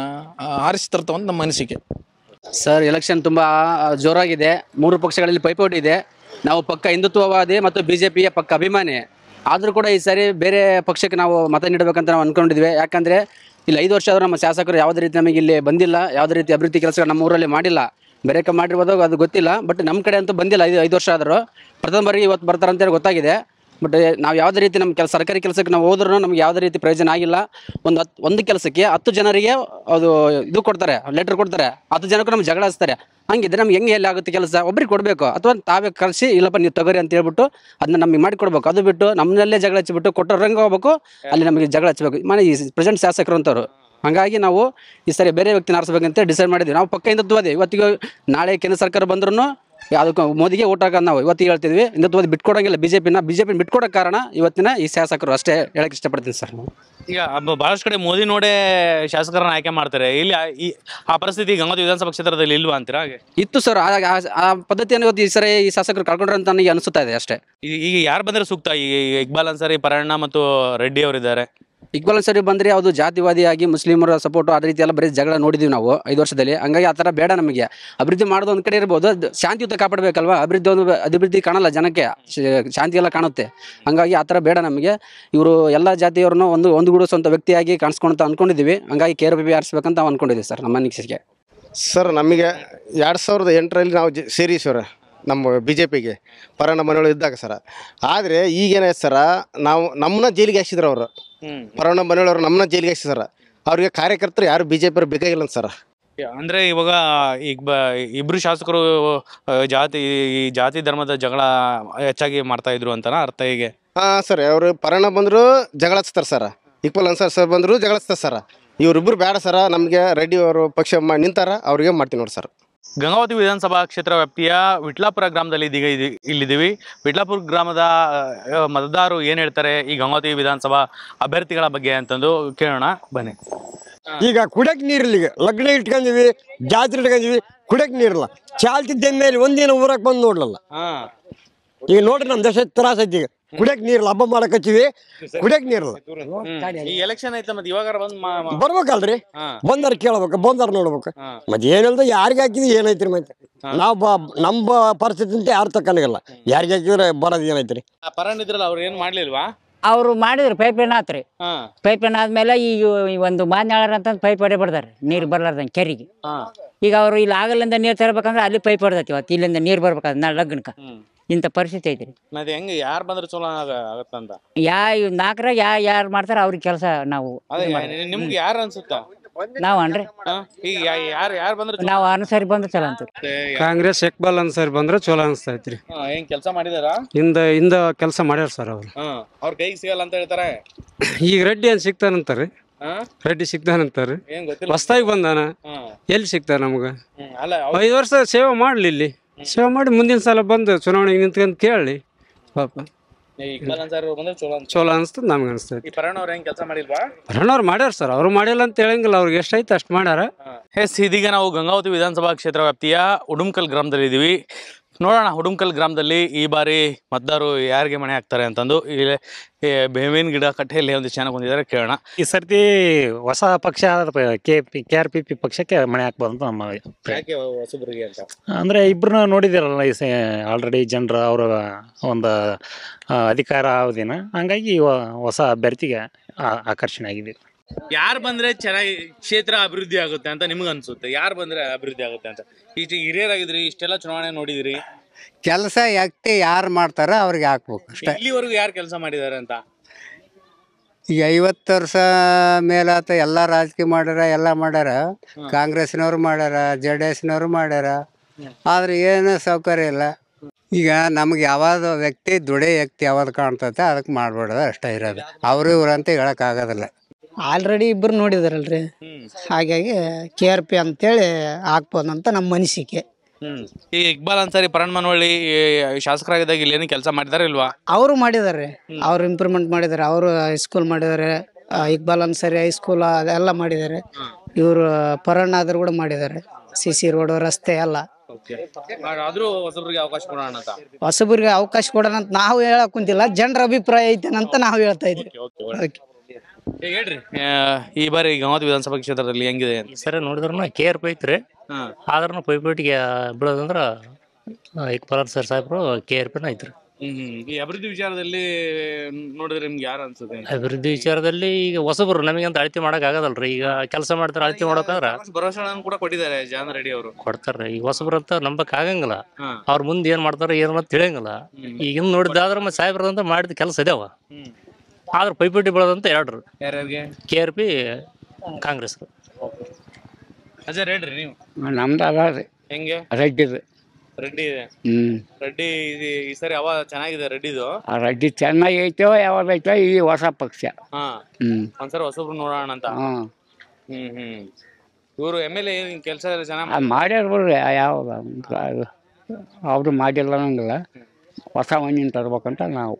ಆರಿಸಿ ತರ್ತಾವಂತ ನಮ್ಮ ಅನಿಸಿಕೆ ಸರ್ ಎಲೆಕ್ಷನ್ ತುಂಬ ಜೋರಾಗಿದೆ ಮೂರು ಪಕ್ಷಗಳಲ್ಲಿ ಪೈಪೋಟಿ ಇದೆ ನಾವು ಪಕ್ಕ ಹಿಂದುತ್ವವಾದಿ ಮತ್ತು ಬಿ ಜೆ ಪಿಯ ಪಕ್ಕ ಅಭಿಮಾನಿ ಆದರೂ ಕೂಡ ಈ ಸಾರಿ ಬೇರೆ ಪಕ್ಷಕ್ಕೆ ನಾವು ಮತ ನೀಡಬೇಕಂತ ನಾವು ಅಂದ್ಕೊಂಡಿದ್ವಿ ಯಾಕಂದರೆ ಇಲ್ಲಿ ಐದು ವರ್ಷ ಆದರೂ ನಮ್ಮ ಶಾಸಕರು ಯಾವುದೇ ರೀತಿ ನಮಗೆ ಇಲ್ಲಿ ಬಂದಿಲ್ಲ ಯಾವುದೇ ರೀತಿ ಅಭಿವೃದ್ಧಿ ಕೆಲಸಗಳು ನಮ್ಮ ಊರಲ್ಲಿ ಮಾಡಿಲ್ಲ ಬೇರೆ ಕಡೆ ಮಾಡಿರ್ಬೋದು ಅದು ಗೊತ್ತಿಲ್ಲ ಬಟ್ ನಮ್ಮ ಕಡೆ ಅಂತೂ ಬಂದಿಲ್ಲ ಐದು ಐದು ವರ್ಷ ಆದರೂ ಪ್ರಥಮ ಬಾರಿಗೆ ಇವತ್ತು ಬರ್ತಾರಂತೇಳಿ ಗೊತ್ತಾಗಿದೆ ಬಟ್ ನಾವು ಯಾವುದೇ ರೀತಿ ನಮ್ಮ ಕೆಲಸ ಸರ್ಕಾರಿ ಕೆಲಸಕ್ಕೆ ನಾವು ಹೋದ್ರೂ ನಮ್ಗೆ ಯಾವುದೇ ರೀತಿ ಪ್ರಯೋಜನ ಆಗಿಲ್ಲ ಒಂದು ಹತ್ತು ಒಂದು ಕೆಲಸಕ್ಕೆ ಹತ್ತು ಜನರಿಗೆ ಅದು ಇದು ಕೊಡ್ತಾರೆ ಲೆಟ್ರ್ ಕೊಡ್ತಾರೆ ಹತ್ತು ಜನಕ್ಕೂ ನಮ್ಗೆ ಜಗಳ ಹಚ್ತಾರೆ ಹಂಗಿದ್ರೆ ನಮ್ಗೆ ಹೆಂಗೆ ಎಲ್ಲಿ ಆಗುತ್ತೆ ಕೆಲಸ ಒಬ್ರಿಗೆ ಕೊಡಬೇಕು ಅಥವಾ ತಾವೇ ಕಳಿಸಿ ಇಲ್ಲಪ್ಪ ನೀವು ತಗೋರಿ ಅಂತ ಹೇಳ್ಬಿಟ್ಟು ಅದನ್ನ ನಮಗೆ ಮಾಡಿ ಕೊಡ್ಬೇಕು ಅದು ಬಿಟ್ಟು ನಮ್ಮಲ್ಲೇ ಜಗಳ ಹಚ್ಚಿಬಿಟ್ಟು ಕೊಟ್ಟರಂಗೆ ಹೋಗ್ಬೇಕು ಅಲ್ಲಿ ನಮಗೆ ಜಗಳ ಹಚ್ಚಬೇಕು ಮನೆ ಈ ಪ್ರೆಸೆಂಟ್ ಶಾಸಕರು ಅಂತವ್ರು ಹಾಗಾಗಿ ನಾವು ಈ ಸರಿ ಬೇರೆ ವ್ಯಕ್ತಿನ ಆರಿಸ್ಬೇಕಂತ ಡಿಸೈಡ್ ಮಾಡಿದ್ವಿ ನಾವು ಪಕ್ಕ ಹಿಂದುತ್ವವಾದಿ ಇವತ್ತಿಗೆ ನಾಳೆ ಕೇಂದ್ರ ಸರ್ಕಾರ ಬಂದ್ರೂ ಅದಕ್ಕೆ ಮೋದಿಗೆ ಓಟ್ ಹಾಕೋದು ನಾವು ಇವತ್ತಿಗೆ ಹೇಳ್ತಿದ್ವಿ ಹಿಂದುತ್ವದ ಬಿಟ್ಕೊಡಂಗಿಲ್ಲ ಬಿ ಜೆ ಪಿನ ಬಿ ಜೆ ಪಿ ಬಿಟ್ಕೊಡೋ ಕಾರಣ ಇವತ್ತಿನ ಈ ಶಾಸಕರು ಅಷ್ಟೇ ಹೇಳಕ್ಕೆ ಇಷ್ಟಪಡ್ತೀನಿ ಸರ್ ಈಗ ಬ- ಬಹಳಷ್ಟು ಕಡೆ ಮೋದಿ ನೋಡೇ ಶಾಸಕರನ್ನ ಆಯ್ಕೆ ಮಾಡ್ತಾರೆ ಇಲ್ಲಿ ಆ- ಈ ಆ ಪರಿಸ್ಥಿತಿ ಗಂಗಾವತಿ ವಿಧಾನಸಭಾ ಕ್ಷೇತ್ರದಲ್ಲಿ ಇಲ್ವಾ ಅಂತೀರಾ ಹಾಗೆ ಇತ್ತು ಸರ್ ಆ- ಆ- ಆ ಪದ್ಧತಿಯನ್ನು ಇವತ್ತು ಈ ಸರಿ ಈ ಶಾಸಕರು ಕಳ್ಕೊಂಡ್ರೆ ಅಂತ ನನಗೆ ಅನಿಸುತ್ತಾ ಇದೆ ಅಷ್ಟೇ ಈಗ ಈಗ ಯಾರು ಬಂದ್ರೆ ಸೂಕ್ತ ಈ ಈ ಇಕ್ಬಾಲ್ ಅನ್ಸಾರಿ ಪರಣ್ಣ ಮತ್ತು ರೆಡ್ಡಿ ಅವರಿದ್ದಾರೆ ಇಕ್ಬಾಲ್ ಸರಿ ಬಂದರೆ ಅದು ಜಾತಿವಾದಿಯಾಗಿ ಮುಸ್ಲಿಮರ ಸಪೋರ್ಟು ಅದೇ ರೀತಿ ಎಲ್ಲ ಬರೀ ಜಗಳ ನೋಡಿದ್ದೀವಿ ನಾವು ಐದು ವರ್ಷದಲ್ಲಿ ಹಂಗಾಗಿ ಆ ಥರ ಬೇಡ ನಮಗೆ ಅಭಿವೃದ್ಧಿ ಮಾಡೋದು ಒಂದು ಕಡೆ ಇರ್ಬೋದು ಅದು ಶಾಂತಿಯುತ ಕಾಪಾಡಬೇಕಲ್ವಾ ಅಭಿವೃದ್ಧಿ ಒಂದು ಅಭಿವೃದ್ಧಿ ಕಾಣಲ್ಲ ಜನಕ್ಕೆ ಶ- ಶಾಂತಿ ಎಲ್ಲ ಕಾಣುತ್ತೆ ಹಂಗಾಗಿ ಆ ಥರ ಬೇಡ ನಮಗೆ ಇವರು ಎಲ್ಲ ಜಾತಿಯವ್ರನ್ನೂ ಒಂದು ಒಂದುಗೂಡಿಸುವಂಥ ವ್ಯಕ್ತಿಯಾಗಿ ಕಾಣಿಸ್ಕೊಂತ ಅಂದ್ಕೊಂಡಿದ್ದೀವಿ ಹಂಗಾಗಿ ಕೇರ್ ಬಿ ಆರಿಸ್ಬೇಕಂತ ನಾವು ಅಂದ್ಕೊಂಡಿದ್ದೀವಿ ಸರ್ ನಮ್ಮ ಅನಿಸಿಕೆ ಸರ್ ನಮಗೆ ಎರಡು ಸಾವಿರದ ಎಂಟರಲ್ಲಿ ನಾವು ಜ ಸೇರಿ ಸರ್ ನಮ್ಮ ಬಿ ಜೆ ಪಿಗೆ ಪರಣ ಮನೆಯೊಳಗೆ ಇದ್ದಾಗ ಸರ ಆದರೆ ಈಗೇನಾಯ್ತು ಸರ ನಾವು ನಮ್ಮನ್ನ ಜೈಲಿಗೆ ಹಾಕ್ಸಿದ್ರು ಅವರು ಪರಣ ಮನೆಯೊಳವರು ನಮ್ಮನ್ನ ಜೈಲಿಗೆ ಹಾಕ್ಸಿದಾರ ಅವ್ರಿಗೆ ಕಾರ್ಯಕರ್ತರು ಯಾರು ಬಿ ಜೆ ಪಿ ಬೇಕಾಗಿಲ್ಲ ಅಂತ ಸರ್ ಅಂದ್ರೆ ಇವಾಗ ಈಗ ಬ ಇಬ್ರು ಶಾಸಕರು ಆ, ಜಾತಿ ಈ ಜಾತಿ ಧರ್ಮದ ಜಗಳ ಹೆಚ್ಚಾಗಿ ಮಾಡ್ತಾ ಇದ್ರು ಅಂತನಾ ಅರ್ಥ ಹೀಗೆ ಹಾಂ ಸರ್ ಅವರು ಪರಣ ಬಂದರು ಜಗಳ ಹಚ್ತಾರೆ ಸರ್ ಇಕ್ಬಲ್ ಅನ್ಸರ್ ಸರ್ ಬಂದರು ಜಗಳ ಹಚ್ತಾರೆ ಸರ್ ಇವರಿಬ್ಬರು ಬೇಡ ಸರ ನಮಗೆ ರೆಡ್ಡಿ ಅವರು ಪಕ್ಷ ಮಾ ನಿಂತಾರ ಅವ್ರಿಗೆ ಮಾಡ್ತೀವಿ ನೋಡಿ ಸರ್ ಗಂಗಾವತಿ ವಿಧಾನಸಭಾ ಕ್ಷೇತ್ರ ವ್ಯಾಪ್ತಿಯ ವಿಟ್ಲಾಪುರ ಗ್ರಾಮದಲ್ಲಿ ಇದೀಗ ಇದಿ- ಇಲ್ಲಿದ್ದೀವಿ ವಿಟ್ಲಾಪುರ ಗ್ರಾಮದ ಆ, ಮತದಾರರು ಏನ್ ಹೇಳ್ತಾರೆ ಈ ಗಂಗಾವತಿ ವಿಧಾನಸಭಾ ಅಭ್ಯರ್ಥಿಗಳ ಬಗ್ಗೆ ಅಂತಂದು ಕೇಳೋಣ ಬನ್ನಿ ಈಗ ಕುಡಕ್ ನೀರಿಲ್ಲ ಈಗ ಲಗ್ನ ಇಟ್ಕೊಂಡಿವಿ ಜಾತ್ರೆ ಇಟ್ಕೊಂಡಿವಿ ಕುಡಕ್ ನೀರಿಲ್ಲ ಚಾಲ್ತಿದ್ದ ಮೇಲೆ ಒಂದಿನ ಊರಕ್ ಬಂದು ನೋಡ್ಲಲ್ಲ ಈಗ ನೋಡ್ರಿ ನಮ್ ದೇಶ ತ್ರಾಸ ಐತಿ ಈಗ ಕುಡಕ್ ನೀರಿಲ್ಲ ಹಬ್ಬ ಮಾಡಕ್ ಹಚ್ಚಿವಿ ಕುಡಕ್ ನೀರಿಲ್ಲ ಈ ಎಲೆಕ್ಷನ್ ಐತೆ ಮತ್ತೆ ಇವಾಗ ಬಂದ್ ಮಾ- ಮಾ- ಬರ್ಬೇಕಲ್ರಿ ಹಾ. ಬಂದಾರ ಕೇಳ್ಬೇಕು ಬಂದಾರ ನೋಡ್ಬೇಕು ಹಾ. ಮತ್ತೆ ಏನಿಲ್ದ ಯಾರಿಗೆ ಹಾಕಿದ್ವಿ ಏನೈತ್ರಿ ಮತ್ತೆ ನಾವು ಬ ನಮ್ಮ ಪರಿಸ್ಥಿತಿ ಅಂತ ಯಾರು ತಕ್ಕನಿಗಲ್ಲ ಯಾರಿಗೆ ಹಾಕಿದ್ರೆ ಬರೋದು ಏನೈತ್ರಿ ಆ ಪರನ್ ಇದ್ರಲ್ಲ ಅವ್ರು ಏನ್ ಮಾಡ್ಲಿಲ್ವಾ ಅವರು ಮಾಡಿದ್ರು ಪೈಪ್ ಲೈನ್ ಆತ್ರಿ ಹಾ ಪೈಪ್ ಲೈನ್ ಆದ್ಮೇಲೆ ಈಗ ಈ ಒಂದು ಮಾನ್ಯಾಳರ ಅಂತ ಪೈಪ್ ಹೊಡೆ ಬಿಡ್ತಾರೆ ನೀರು ಬರ್ಲಾರ್ದಂಗೆ ಕೆರೆಗೆ ಹಾ ಈಗ ಅವರು ಇಲ್ಲಿ ಆಗಲಿಂದ ನೀರು ತರಬೇಕಂದ್ರೆ ಅಲ್ಲಿ ಪೈಪ್ ಹೊಡೆದೈತಿ ಇವತ್ತು ಇಲ್ಲಿಂದ ನೀರು ಬರ್ಬೇಕಾದ್ರೆ ನಾಳೆ ಲಗ್ನಕ್ಕೆ ಹ್ಮ್ ಇಂಥ ಪರಿಸ್ಥಿತಿ ಐತ್ರಿ ಮತ್ತೆ ಹೆಂಗ್ ಯಾರು ಬಂದ್ರೆ ಚಲೋ ಆಗ- ಆಗತ್ತಂತ ಯಾ ಇವ್ ನಾಲ್ಕರಾಗ ಯಾ ಯಾರು ಮಾಡ್ತಾರ ಅವ್ರಿಗೆ ಕೆಲಸ ನಾವು ಅದೇ ಇದು ಮಾಡೋದು. ನಿ- ನಿಮ್ಗೆ ಯಾರು ಅನ್ಸುತ್ತಾ ನಾವು ಅನ್ರಿ ಹಾ? ಈಗ ಯಾರು ಯಾರು ಬಂದ್ರೆ ಚಲೋ? ನಾವು ಅನುಸರಿ ಬಂದು ಚಲೋ ಅಂತೀವಿ ಮತ್ತೆ ಕಾಂಗ್ರೆಸ್ ಎಕ್ಬಲ್ ಅನ್ಸರ್ ಬಂದ್ರೆ ಚಲೋ ಅನಿಸ್ತೈತ್ರಿ ಹಾ, ಏನ್ ಕೆಲಸ ಮಾಡಿದಾರಾ ಹಿಂದ ಹಿಂದ ಕೆಲಸ ಮಾಡ್ಯಾರ ಸರ್ ಅವ್ರು ಹಾ ಅವ್ರ ಕೈಗೆ ಸಿಗಲ್ಲ ಅಂತ ಹೇಳ್ತಾರೆ ಈಗ ರೆಡ್ಡಿ ಏನ್ ಸಿಗ್ತಾನಂತಾರ್ರಿ ಹಾ ರೆಡ್ಡಿ ಸಿಗ್ತಾನಂತಾರ್ರಿ ಏನ್ ಗೊತ್ತಿಲ್ಲ ಹೊಸ್ದಾಗಿ ಬಂದಾನ ಹಾ ಎಲ್ಲಿ ಸಿಗ್ತಾನ ನಮ್ಗೆ ಹ್ಮ್. ಅಲ್ಲ ಅವ್ರ್- ಐದು ವರ್ಷ ಸೇವೆ ಮಾಡ್ಲಿ ಇಲ್ಲಿ ಸೇವೆ ಮಾಡಿ ಮುಂದಿನ ಸಲ ಬಂದು ಚುನಾವಣೆಗೆ ನಿಂತ್ಕೊಂಡು ಕೇಳಲಿ ಪಾಪ ಇಕ್ಬಾಲ್ ಅನ್ಸಾರಿ ಅವ್ರು ಬಂದ್ರೆ ಚಲೋ ಅಂತ ಚಲೋ ಅನಿಸ್ತದೆ ನಮ್ಗೆ ಅನಿಸ್ತೈತಿ ಈ ಪರಣ್ ಅವ್ರು ಹೆಂಗ್ ಕೆಲಸ ಮಾಡಿಲ್ವಾ ಅವ್ರು ಮಾಡ್ಯಾರ ಸರ್ ಅವ್ರು ಮಾಡಿಲ್ಲ ಅಂತ ಹೇಳಂಗಿಲ್ಲ ಅವ್ರಿಗೆ ಎಷ್ಟೈತೆ ಅಷ್ಟು ಮಾಡ್ಯಾರ ಎಸ್ ಇದೀಗ ನಾವು ಗಂಗಾವತಿ ವಿಧಾನಸಭಾ ಕ್ಷೇತ್ರ ವ್ಯಾಪ್ತಿಯ ಉಡುಮ್ಕಲ್ ಗ್ರಾಮದಲ್ಲಿ ಇದ್ದೀವಿ ನೋಡೋಣ ಉಡುಮ್ಕಲ್ ಗ್ರಾಮದಲ್ಲಿ ಈ ಬಾರಿ ಮತದಾರರು ಯಾರಿಗೆ ಮನೆ ಹಾಕ್ತಾರೆ ಅಂತಂದು ಇಲ್ಲಿ ಈ ಬೇವಿನ ಗಿಡ ಕಟ್ಟೆಯಲ್ಲಿ ಒಂದು ಚೆನ್ನಾಗಿ ಬಂದಿದ್ದಾರೆ ಕೇಳೋಣ ಈ ಸರ್ತಿ ಹೊಸ ಪಕ್ಷ K P K R P P ಪಕ್ಷಕ್ಕೆ ಮಣೆ ಹಾಕ್ಬೋದು ಅಂತ ನಮ್ಮ ಅಭಿಪ್ರಾಯ. ಯಾಕೆ ಹೊಸಬರಿಗೆ ಅಂತ ಅಂದ್ರೆ ಇಬ್ರು ನೋಡಿದಿರಲ್ಲ ಈ ಆಲ್ರೆಡಿ ಜನರ ಅವರ ಒಂದು ಆ, ಅಧಿಕಾರ ಅವಧಿನ ಹಂಗಾಗಿ ಇವ- ಹೊಸ ಅಭ್ಯರ್ಥಿಗೆ ಆ- ಆಕರ್ಷಣೆ ಆಗಿದೆ ಯಾರು ಬಂದ್ರೆ ಚೆನ್ನಾಗಿ ಕ್ಷೇತ್ರ ಅಭಿವೃದ್ಧಿ ಆಗುತ್ತೆ ಅಂತ ನಿಮ್ಗೆ ಅನ್ಸುತ್ತೆ ಯಾರು ಬಂದ್ರೆ ಅಭಿವೃದ್ಧಿ ಆಗುತ್ತೆ ಅಂತ ಈಗ ಹಿರಿಯರಾಗಿದ್ರಿ ಇಷ್ಟೆಲ್ಲ ಚುನಾವಣೆ ನೋಡಿದಿರಿ ಕೆಲಸ ವ್ಯಕ್ತಿ ಯಾರು ಮಾಡ್ತಾರೋ ಅವ್ರಿಗೆ ಹಾಕ್ಬೇಕು ಅಷ್ಟೇ ಇಲ್ಲಿವರೆಗೂ ಯಾರು ಕೆಲಸ ಮಾಡಿದ್ದಾರೆ ಅಂತ ಈಗ ಐವತ್ತು ವರ್ಷ ಮೇಲಾತ ಎಲ್ಲ ರಾಜಕೀಯ ಮಾಡ್ಯಾರ ಎಲ್ಲ ಮಾಡ್ಯಾರ ಕಾಂಗ್ರೆಸ್ನವ್ರು ಮಾಡ್ಯಾರ ಜೆ ಡಿ ಎಸ್ನವ್ರು ಮಾಡ್ಯಾರ ಆದ್ರೆ ಏನು ಸೌಕರ್ಯ ಇಲ್ಲ ಈಗ ನಮ್ಗೆ ಯಾವ್ದು ವ್ಯಕ್ತಿ ದುಡಿ ವ್ಯಕ್ತಿ ಯಾವ್ದು ಕಾಣ್ತೈತೆ ಅದಕ್ಕೆ ಮಾಡ್ಬಿಡೋದು ಅಷ್ಟೇ ಇರೋದು ಅವರು ಇವ್ರು ಅಂತ ಹೇಳೋಕ್ಕಾಗೋದಿಲ್ಲ ಆಲ್ರೆಡಿ ಇಬ್ಬರು ನೋಡಿದಾರಲ್ರಿ ಹಾಗಾಗಿ ಕೆ ಆರ್ ಪಿ ಅಂತೇಳಿ ಹಾಕ್ಬೋದಂತ ನಮ್ಮ ಅನಿಸಿಕೆ ಹ್ಮ್ ಈ ಇಕ್ಬಾಲ್ ಅನ್ಸಾರಿ ಪರಣ್ ಮನವಳ್ಳಿ ಈ ಶಾಸಕರಾಗಿದ್ದಾಗ ಇಲ್ಲಿ ಏನು ಕೆಲಸ ಮಾಡಿದಾರೆ ಇಲ್ವಾ ಅವರು ಮಾಡಿದ್ದಾರೆ ಅವ್ರು ಇಂಪ್ರೂವ್ಮೆಂಟ್ ಮಾಡಿದ್ದಾರೆ ಅವರು ಹೈಸ್ಕೂಲ್ ಮಾಡಿದ್ದಾರೆ ಆ, ಇಕ್ಬಾಲ್ ಅನ್ಸರಿ ಹೈಸ್ಕೂಲ್ ಅದೆಲ್ಲ ಮಾಡಿದ್ದಾರೆ ಇವರು ಪರಣ್ಣ ಆದ್ರು ಕೂಡ ಮಾಡಿದ್ದಾರೆ ಸಿ ಸಿ ರೋಡ್ ರಸ್ತೆ ಎಲ್ಲ ಆದ್ರೂ ಹೊಸಬ್ರಿಗೆ ಅವಕಾಶ ಕೊಡೋಣ ಅಂತ ಹೊಸಬರಿಗೆ ಅವಕಾಶ ಕೊಡೋಣ ಅಂತ ನಾವು ಹೇಳಕ್ ಕುಂತಿಲ್ಲ ಜನರ ಅಭಿಪ್ರಾಯ ಐತೇನಂತ ನಾವು ಹೇಳ್ತಾ ಇದ್ವಿ Okay. ಈಗ ಹೇಳ್ರಿ ಆ, ಈ ಬಾರಿ ಗಂಗಾವತಿ ವಿಧಾನಸಭಾ ಕ್ಷೇತ್ರದಲ್ಲಿ ಹೆಂಗಿದೆ ಅಂತ ಸರಿ ನೋಡಿದ್ರು ಕೆ ಆರ್ ಪಿ ಐತ್ರಿ ಆದ್ರೂ ಪೈಪೋಟಿಗೆ ಬೀಳೋದಂದ್ರ ಇಕ್ಬಾಲ್ ಸರ್ ಸಾಹೇಬ್ರು ಕೆ ಆರ್ ಪಿನ ಐತ್ರಿ ಹ್ಮ್ ಈ ಅಭಿವೃದ್ಧಿ ವಿಚಾರದಲ್ಲಿ ನೋಡಿದ್ರೆ ನಿಮ್ಗೆ ಯಾರು ಅನ್ಸುತ್ತೆ ಅಭಿವೃದ್ಧಿ ವಿಚಾರದಲ್ಲಿ ಈಗ ಹೊಸಬರು ನಮಗಂತ ಅಳತೆ ಮಾಡಕ್ ಆಗದಲ್ರಿ ಈಗ ಕೆಲಸ ಮಾಡ್ತಾರೆ ಅಳತೆ ಮಾಡೋಕಾದ್ರ ಭರವಸೆಗಳನ್ನು ಕೂಡ ಕೊಟ್ಟಿದ್ದಾರೆ ಜಾನ್ ರೆಡ್ಡಿ ಅವರು ಕೊಡ್ತಾರ್ರಿ ಈಗ ಹೊಸಬ್ರು ಅಂತ ನಂಬಕ್ ಆಗಂಗಿಲ್ಲ ಹಾ. ಅವ್ರ ಮುಂದೆ ಏನ್ ಮಾಡ್ತಾರ ಏನ್ ಅಂತ ತಿಳಿಯಂಗಿಲ್ಲ ಈಗ ನೋಡಿದಾದ್ರ ಮತ್ತೆ ಸಾಹೇಬ್ರದಂತ ಮಾಡಿದ ಕೆಲಸ ಇದಾವ ಆದ್ರ ಪೈಪೋಟಿ ಬೀಳೋದಂತ ಎರಡ್ರು ಯಾರ್ಯಾರಿಗೆ K R P Congress Ajay ಹೇಳ್ರಿ ನೀವು ನಮ್ದು ಅದ ರೀ ಹೆಂಗೆ ರೆಡ್ಡಿದು ರೆಡ್ಡಿ ಇದೆ ಹ್ಞೂ ರೆಡ್ಡಿ ಇದು- ಈ ಸರಿ ಅವ ಚೆನ್ನಾಗಿದೆ ರೆಡ್ಡಿದು ಆ ರೆಡ್ಡಿ ಚೆನ್ನಾಗಿ ಐತೋ ಯಾವ್ದೈತೋ ಈ ಹೊಸ ಪಕ್ಷ ಹಾ ಹ್ಞೂ ಒಂದ್ಸರಿ ಹೊಸಬ್ರು ನೋಡೋಣ ಅಂತ ಹಾಂ ಹ್ಮ್ ಹ್ಮ್ ಇವರು ಎಮ್ ಎಲ್ ಎ ಕೆಲಸ ಎಲ್ಲ ಚೆನ್ನಾಗಿ ಅದು ಮಾಡ್ಯಾರ ಬಿಡ್ರಿ ಯಾವ್ದು ಅದು ಅವರು ಮಾಡಿಲ್ಲ ಅನ್ನಂಗಿಲ್ಲ ಹೊಸ ಮಣ್ಣಿನ ತರ್ಬೇಕಂತ ನಾವು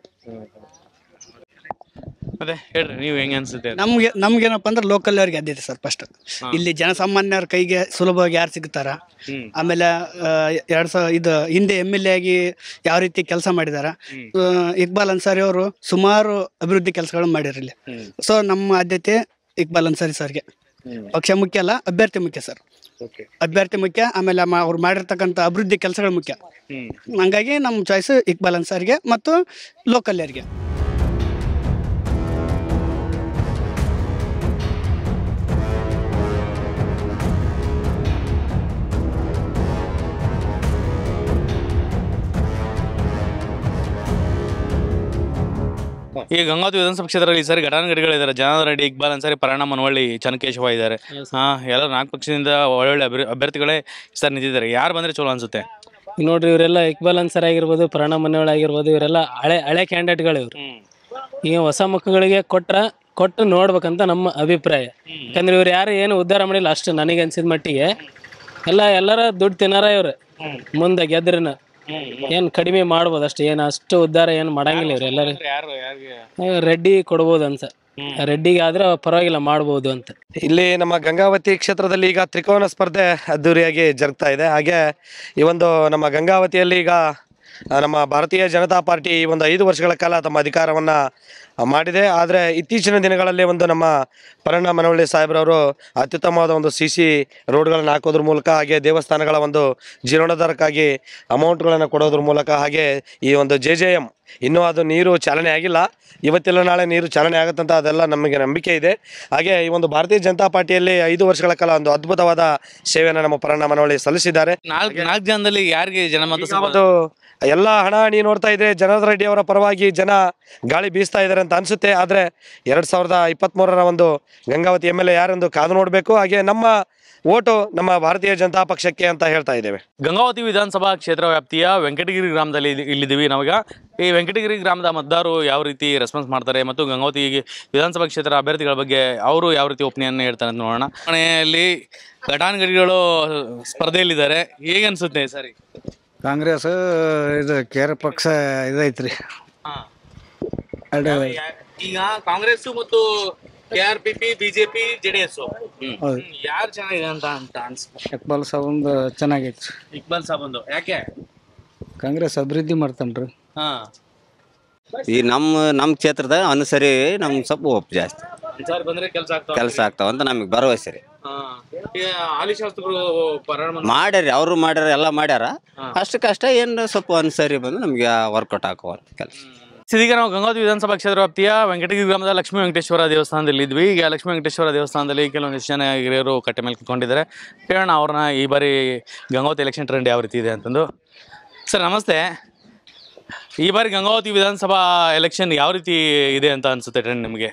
ಮತ್ತೆ ಹೇಳ್ರಿ ನೀವು ಹೆಂಗೆ ಅನ್ಸುತ್ತೆ ಅಂತ? ನಮ್ಗೆ ನಮ್ಗೇನಪ್ಪ ಅಂದ್ರೆ ಲೋಕಲ್ ಅವ್ರಿಗೆ ಆದ್ಯತೆ ಸರ್ ಫಸ್ಟ್ ಇಲ್ಲಿ ಜನಸಾಮಾನ್ಯರ ಕೈಗೆ ಸುಲಭವಾಗಿ ಯಾರು ಸಿಗ್ತಾರ ಹ್ಮ್. ಆಮೇಲೆ ಆ, ಎರಡ್ ಸಾವಿರ ಇದು ಹಿಂದೆ ಎಮ್ ಎಲ್ ಎ ಆಗಿ ಯಾವ ರೀತಿ ಕೆಲಸ ಮಾಡಿದಾರ ಆ, ಇಕ್ಬಾಲ್ ಅನ್ಸಾರಿ ಅವರು ಸುಮಾರು ಅಭಿವೃದ್ಧಿ ಕೆಲಸಗಳನ್ನು ಮಾಡ್ಯಾರ ಇಲ್ಲಿ ಸೊ ನಮ್ಮ ಆದ್ಯತೆ ಇಕ್ಬಾಲ್ ಅನ್ಸಾರಿ ಸರ್ಗೆ ಪಕ್ಷ ಮುಖ್ಯ ಅಲ್ಲ ಅಭ್ಯರ್ಥಿ ಮುಖ್ಯ ಸರ್ ಅಭ್ಯರ್ಥಿ ಮುಖ್ಯ ಆಮೇಲೆ ಮ- ಅವ್ರು ಮಾಡಿರ್ತಕ್ಕಂಥ ಅಭಿವೃದ್ಧಿ ಕೆಲಸಗಳು ಮುಖ್ಯ ಹಂಗಾಗಿ ನಮ್ಮ ಚಾಯ್ಸ್ ಇಕ್ಬಾಲ್ ಅನ್ಸಾರಿಗೆ ಮತ್ತು ಲೋಕಲ್ಯರಿಗೆ ಈ ಗಂಗಾವತಿ ವಿಧಾನಸಭಾ ಕ್ಷೇತ್ರದಲ್ಲಿ ಈ ಸರಿ ಘಟಾನುಘಟಿಗಳಿದ್ದಾರೆ ಜನಾರ್ದನ್ ರೆಡ್ಡಿ ಇಕ್ಬಾಲ್ ಅನ್ಸಾರಿ ಪರಾಣ ಮನವಳ್ಳಿ ಚನ್ನಕೇಶವ ಇದ್ದಾರೆ ಹಾ ಎಲ್ಲ ನಾಲ್ಕು ಪಕ್ಷದಿಂದ ಒಳ್ಳೊಳ್ಳೆ ಅಭಿ- ಅಭ್ಯರ್ಥಿಗಳೇ ಈ ಸರಿ ನಿಂತಿದ್ದಾರೆ ಯಾರು ಬಂದ್ರೆ ಚಲೋ ಅನ್ಸುತ್ತೆ ಈಗ ನೋಡ್ರಿ ಇವರೆಲ್ಲ ಇಕ್ಬಾಲ್ ಅನ್ಸರ್ ಆಗಿರ್ಬೋದು ಪ್ರಣವ್ ಮನೆಯೊಳ ಆಗಿರ್ಬೋದು ಇವರೆಲ್ಲ ಹಳೆ ಹಳೆ ಕ್ಯಾಂಡಿಡೇಟ್ಗಳು ಇವ್ರು ಈಗ ಹೊಸ ಮುಖಗಳಿಗೆ ಕೊಟ್ರ ಕೊಟ್ಟು ನೋಡ್ಬೇಕಂತ ನಮ್ಮ ಅಭಿಪ್ರಾಯ ಯಾಕಂದ್ರೆ ಇವ್ರು ಯಾರು ಏನು ಉದ್ಧಾರ ಮಾಡಿಲ್ಲ ಅಷ್ಟು ನನಗೆ ಅನ್ಸಿದ ಮಟ್ಟಿಗೆ ಎಲ್ಲ ಎಲ್ಲರ ದುಡ್ಡು ತಿನ್ನಾರ ಇವ್ರು ಮುಂದೆ ಗೆದ್ರನ ಏನ್ ಕಡಿಮೆ ಮಾಡ್ಬೋದು ಅಷ್ಟೇ ಏನು ಅಷ್ಟು ಉದ್ಧಾರ ಏನು ಮಾಡಂಗಿಲ್ಲ ಇವ್ರು ಎಲ್ಲರೂ ಯಾರು ಯಾರಿಗೆ ರೆಡ್ಡಿ ಕೊಡ್ಬೋದು ಅಂತ ರೆಡ್ಡಿಗೆ ಆದ್ರೆ ಪರವಾಗಿಲ್ಲ ಮಾಡ್ಬೋದು ಅಂತ ಇಲ್ಲಿ ನಮ್ಮ ಗಂಗಾವತಿ ಕ್ಷೇತ್ರದಲ್ಲಿ ಈಗ ತ್ರಿಕೋನ ಸ್ಪರ್ಧೆ ಅದ್ದೂರಿಯಾಗಿ ಜರುಗ್ತಾ ಇದೆ ಹಾಗೆ ಈ ಒಂದು ನಮ್ಮ ಗಂಗಾವತಿಯಲ್ಲಿ ಈಗ ಆ, ನಮ್ಮ ಭಾರತೀಯ ಜನತಾ ಪಾರ್ಟಿ ಈ ಒಂದು ಐದು ವರ್ಷಗಳ ಕಾಲ ತಮ್ಮ ಅಧಿಕಾರವನ್ನ ಆ, ಮಾಡಿದೆ ಆದರೆ ಇತ್ತೀಚಿನ ದಿನಗಳಲ್ಲಿ ಒಂದು ನಮ್ಮ ಪರಣ ಮನವಳ್ಳಿ ಸಾಹೇಬ್ರವರು ಅತ್ಯುತ್ತಮವಾದ ಒಂದು ಸಿ ಸಿ ರೋಡ್ಗಳನ್ನು ಹಾಕೋದ್ರ ಮೂಲಕ ಹಾಗೆ ದೇವಸ್ಥಾನಗಳ ಒಂದು ಜೀರ್ಣೋದ್ಧಾರಕ್ಕಾಗಿ ಅಮೌಂಟ್ಗಳನ್ನು ಕೊಡೋದ್ರ ಮೂಲಕ ಹಾಗೆ ಈ ಒಂದು ಜೆ ಜೆ ಎಮ್ ಇನ್ನೂ ಅದು ನೀರು ಚಾಲನೆ ಆಗಿಲ್ಲ ಇವತ್ತೆಲ್ಲ ನಾಳೆ ನೀರು ಚಾಲನೆ ಆಗುತ್ತಂತ ಅದೆಲ್ಲ ನಮಗೆ ನಂಬಿಕೆ ಇದೆ ಹಾಗೆ ಈ ಒಂದು ಭಾರತೀಯ ಜನತಾ ಪಾರ್ಟಿಯಲ್ಲಿ ಐದು ವರ್ಷಗಳ ಕಾಲ ಒಂದು ಅದ್ಭುತವಾದ ಸೇವೆಯನ್ನು ನಮ್ಮ ಪರಣ ಮನವಳ್ಳಿ ಸಲ್ಲಿಸಿದ್ದಾರೆ ನಾಲ್ಕು ನಾಲ್ಕು ಜನದಲ್ಲಿ ಯಾರಿಗೆ ಜನಮತ ಈಗ ಒಂದು ಎಲ್ಲ ಹಣ ನೀ ನೋಡ್ತಾ ಇದ್ರೆ ಜನಾರ್ದನ್ ರೆಡ್ಡಿ ಅವರ ಪರವಾಗಿ ಜನ ಗಾಳಿ ಬೀಸ್ತಾ ಇದ್ದಾರೆ ಅಂತ ಅನ್ಸುತ್ತೆ ಆದ್ರೆ ಎರಡ್ ಸಾವಿರದ ಇಪ್ಪತ್ಮೂರರ ಒಂದು ಗಂಗಾವತಿ ಎಮ್ ಎಲ್ ಎ ಯಾರೆಂದು ಕಾದು ನೋಡಬೇಕು ಹಾಗೆ ನಮ್ಮ ಓಟು ನಮ್ಮ ಭಾರತೀಯ ಜನತಾ ಪಕ್ಷಕ್ಕೆ ಅಂತ ಹೇಳ್ತಾ ಇದ್ದೇವೆ ಗಂಗಾವತಿ ವಿಧಾನಸಭಾ ಕ್ಷೇತ್ರ ವ್ಯಾಪ್ತಿಯ ವೆಂಕಟಗಿರಿ ಗ್ರಾಮದಲ್ಲಿ ಇದ್- ಇಲ್ಲಿದ್ದೀವಿ ನಾವೀಗ ಈ ವೆಂಕಟಗಿರಿ ಗ್ರಾಮದ ಮತದಾರರು ಯಾವ ರೀತಿ ರೆಸ್ಪಾನ್ಸ್ ಮಾಡ್ತಾರೆ ಮತ್ತು ಗಂಗಾವತಿ ವಿಧಾನಸಭಾ ಕ್ಷೇತ್ರ ಅಭ್ಯರ್ಥಿಗಳ ಬಗ್ಗೆ ಅವರು ಯಾವ ರೀತಿ ಒಪಿನಿಯನ್ ಹೇಳ್ತಾರೆ ಅಂತ ನೋಡೋಣ ಮನೆಯಲ್ಲಿ ಘಟಾನುಘಟಿಗಳು ಸ್ಪರ್ಧೆಯಲ್ಲಿದ್ದಾರೆ ಹೇಗೆ ಅನ್ಸುತ್ತೆ ಸರಿ ಕಾಂಗ್ರೆಸ್ ಇದು ಕೇರ ಪಕ್ಷ ಇದೈತ್ರಿ ಈಗ ಕಾಂಗ್ರೆಸ್ ಮತ್ತು K R P P BJP JDS ಹೌದು. ಯಾರು ಚೆನ್ನಾಗಿದೆ ಅಂತ ಅಂತ ಅನ್ಸುತ್ತೆ ಇಕ್ಬಾಲ್ ಸಾಬಂದು ಚೆನ್ನಾಗೈತಿ ಇಕ್ಬಾಲ್ ಸಾಬಂದು ಯಾಕೆ ಕಾಂಗ್ರೆಸ್ ಅಭಿವೃದ್ಧಿ ಮಾಡ್ತಾನ್ರಿ ಹಾ ಈ ನಮ್ಮ ನಮ್ಮ ಕ್ಷೇತ್ರದ ಅನುಸರಿ ನಮ್ಗೆ ಸ್ವಲ್ಪ ಒಪ್ಪು ಜಾಸ್ತಿ ಸರ್ ಬಂದ್ರೆ ಕೆಲಸ ಆಗ್ತಾವ ಕೆಲಸ ಆಗ್ತಾವಂತ ನಮಗೆ ಭರವಸೆ ರೀ ಹಾ. ಈಗ ಹಾಲಿ ಶಾಸ್ತ್ರಗಳು ಪರಾಣ ಮಾಡ್ಯಾರ ಅವರು ಮಾಡ್ಯಾರ ಎಲ್ಲ ಮಾಡ್ಯಾರ ಅಷ್ಟಕ್ಕಷ್ಟ ಏನು ಸ್ವಲ್ಪ ಅನುಸರಿ ಬಂದು ನಮಗೆ ವರ್ಕೌಟ್ ಹಾಕುವ ಕೆಲಸ ಇದೀಗ ನಾವು ಗಂಗಾವತಿ ವಿಧಾನಸಭಾ ಕ್ಷೇತ್ರ ವ್ಯಾಪ್ತಿಯ ವೆಂಕಟಗಿರಿ ಗ್ರಾಮದ ಲಕ್ಷ್ಮೀ ವೆಂಕಟೇಶ್ವರ ದೇವಸ್ಥಾನದಲ್ಲಿ ಇದ್ವಿ ಈಗ ಲಕ್ಷ್ಮೀ ವೆಂಕಟೇಶ್ವರ ದೇವಸ್ಥಾನದಲ್ಲಿ ಕೆಲವೊಂದಿಷ್ಟು ಜನ ಹಿರಿಯರು ಕಟ್ಟೆ ಮೇಲೆ ಕುತ್ಕೊಂಡಿದ್ದಾರೆ ಕೇಳೋಣ ಅವ್ರನ್ನ ಈ ಬಾರಿ ಗಂಗಾವತಿ ಎಲೆಕ್ಷನ್ ಟ್ರೆಂಡ್ ಯಾವ ರೀತಿ ಇದೆ ಅಂತಂದು ಸರ್ ನಮಸ್ತೆ ಈ ಬಾರಿ ಗಂಗಾವತಿ ವಿಧಾನಸಭಾ ಎಲೆಕ್ಷನ್ ಯಾವ ರೀತಿ ಇದೆ ಅಂತ ಅನ್ಸುತ್ತೆ ಟ್ರೆಂಡ್ ನಿಮಗೆ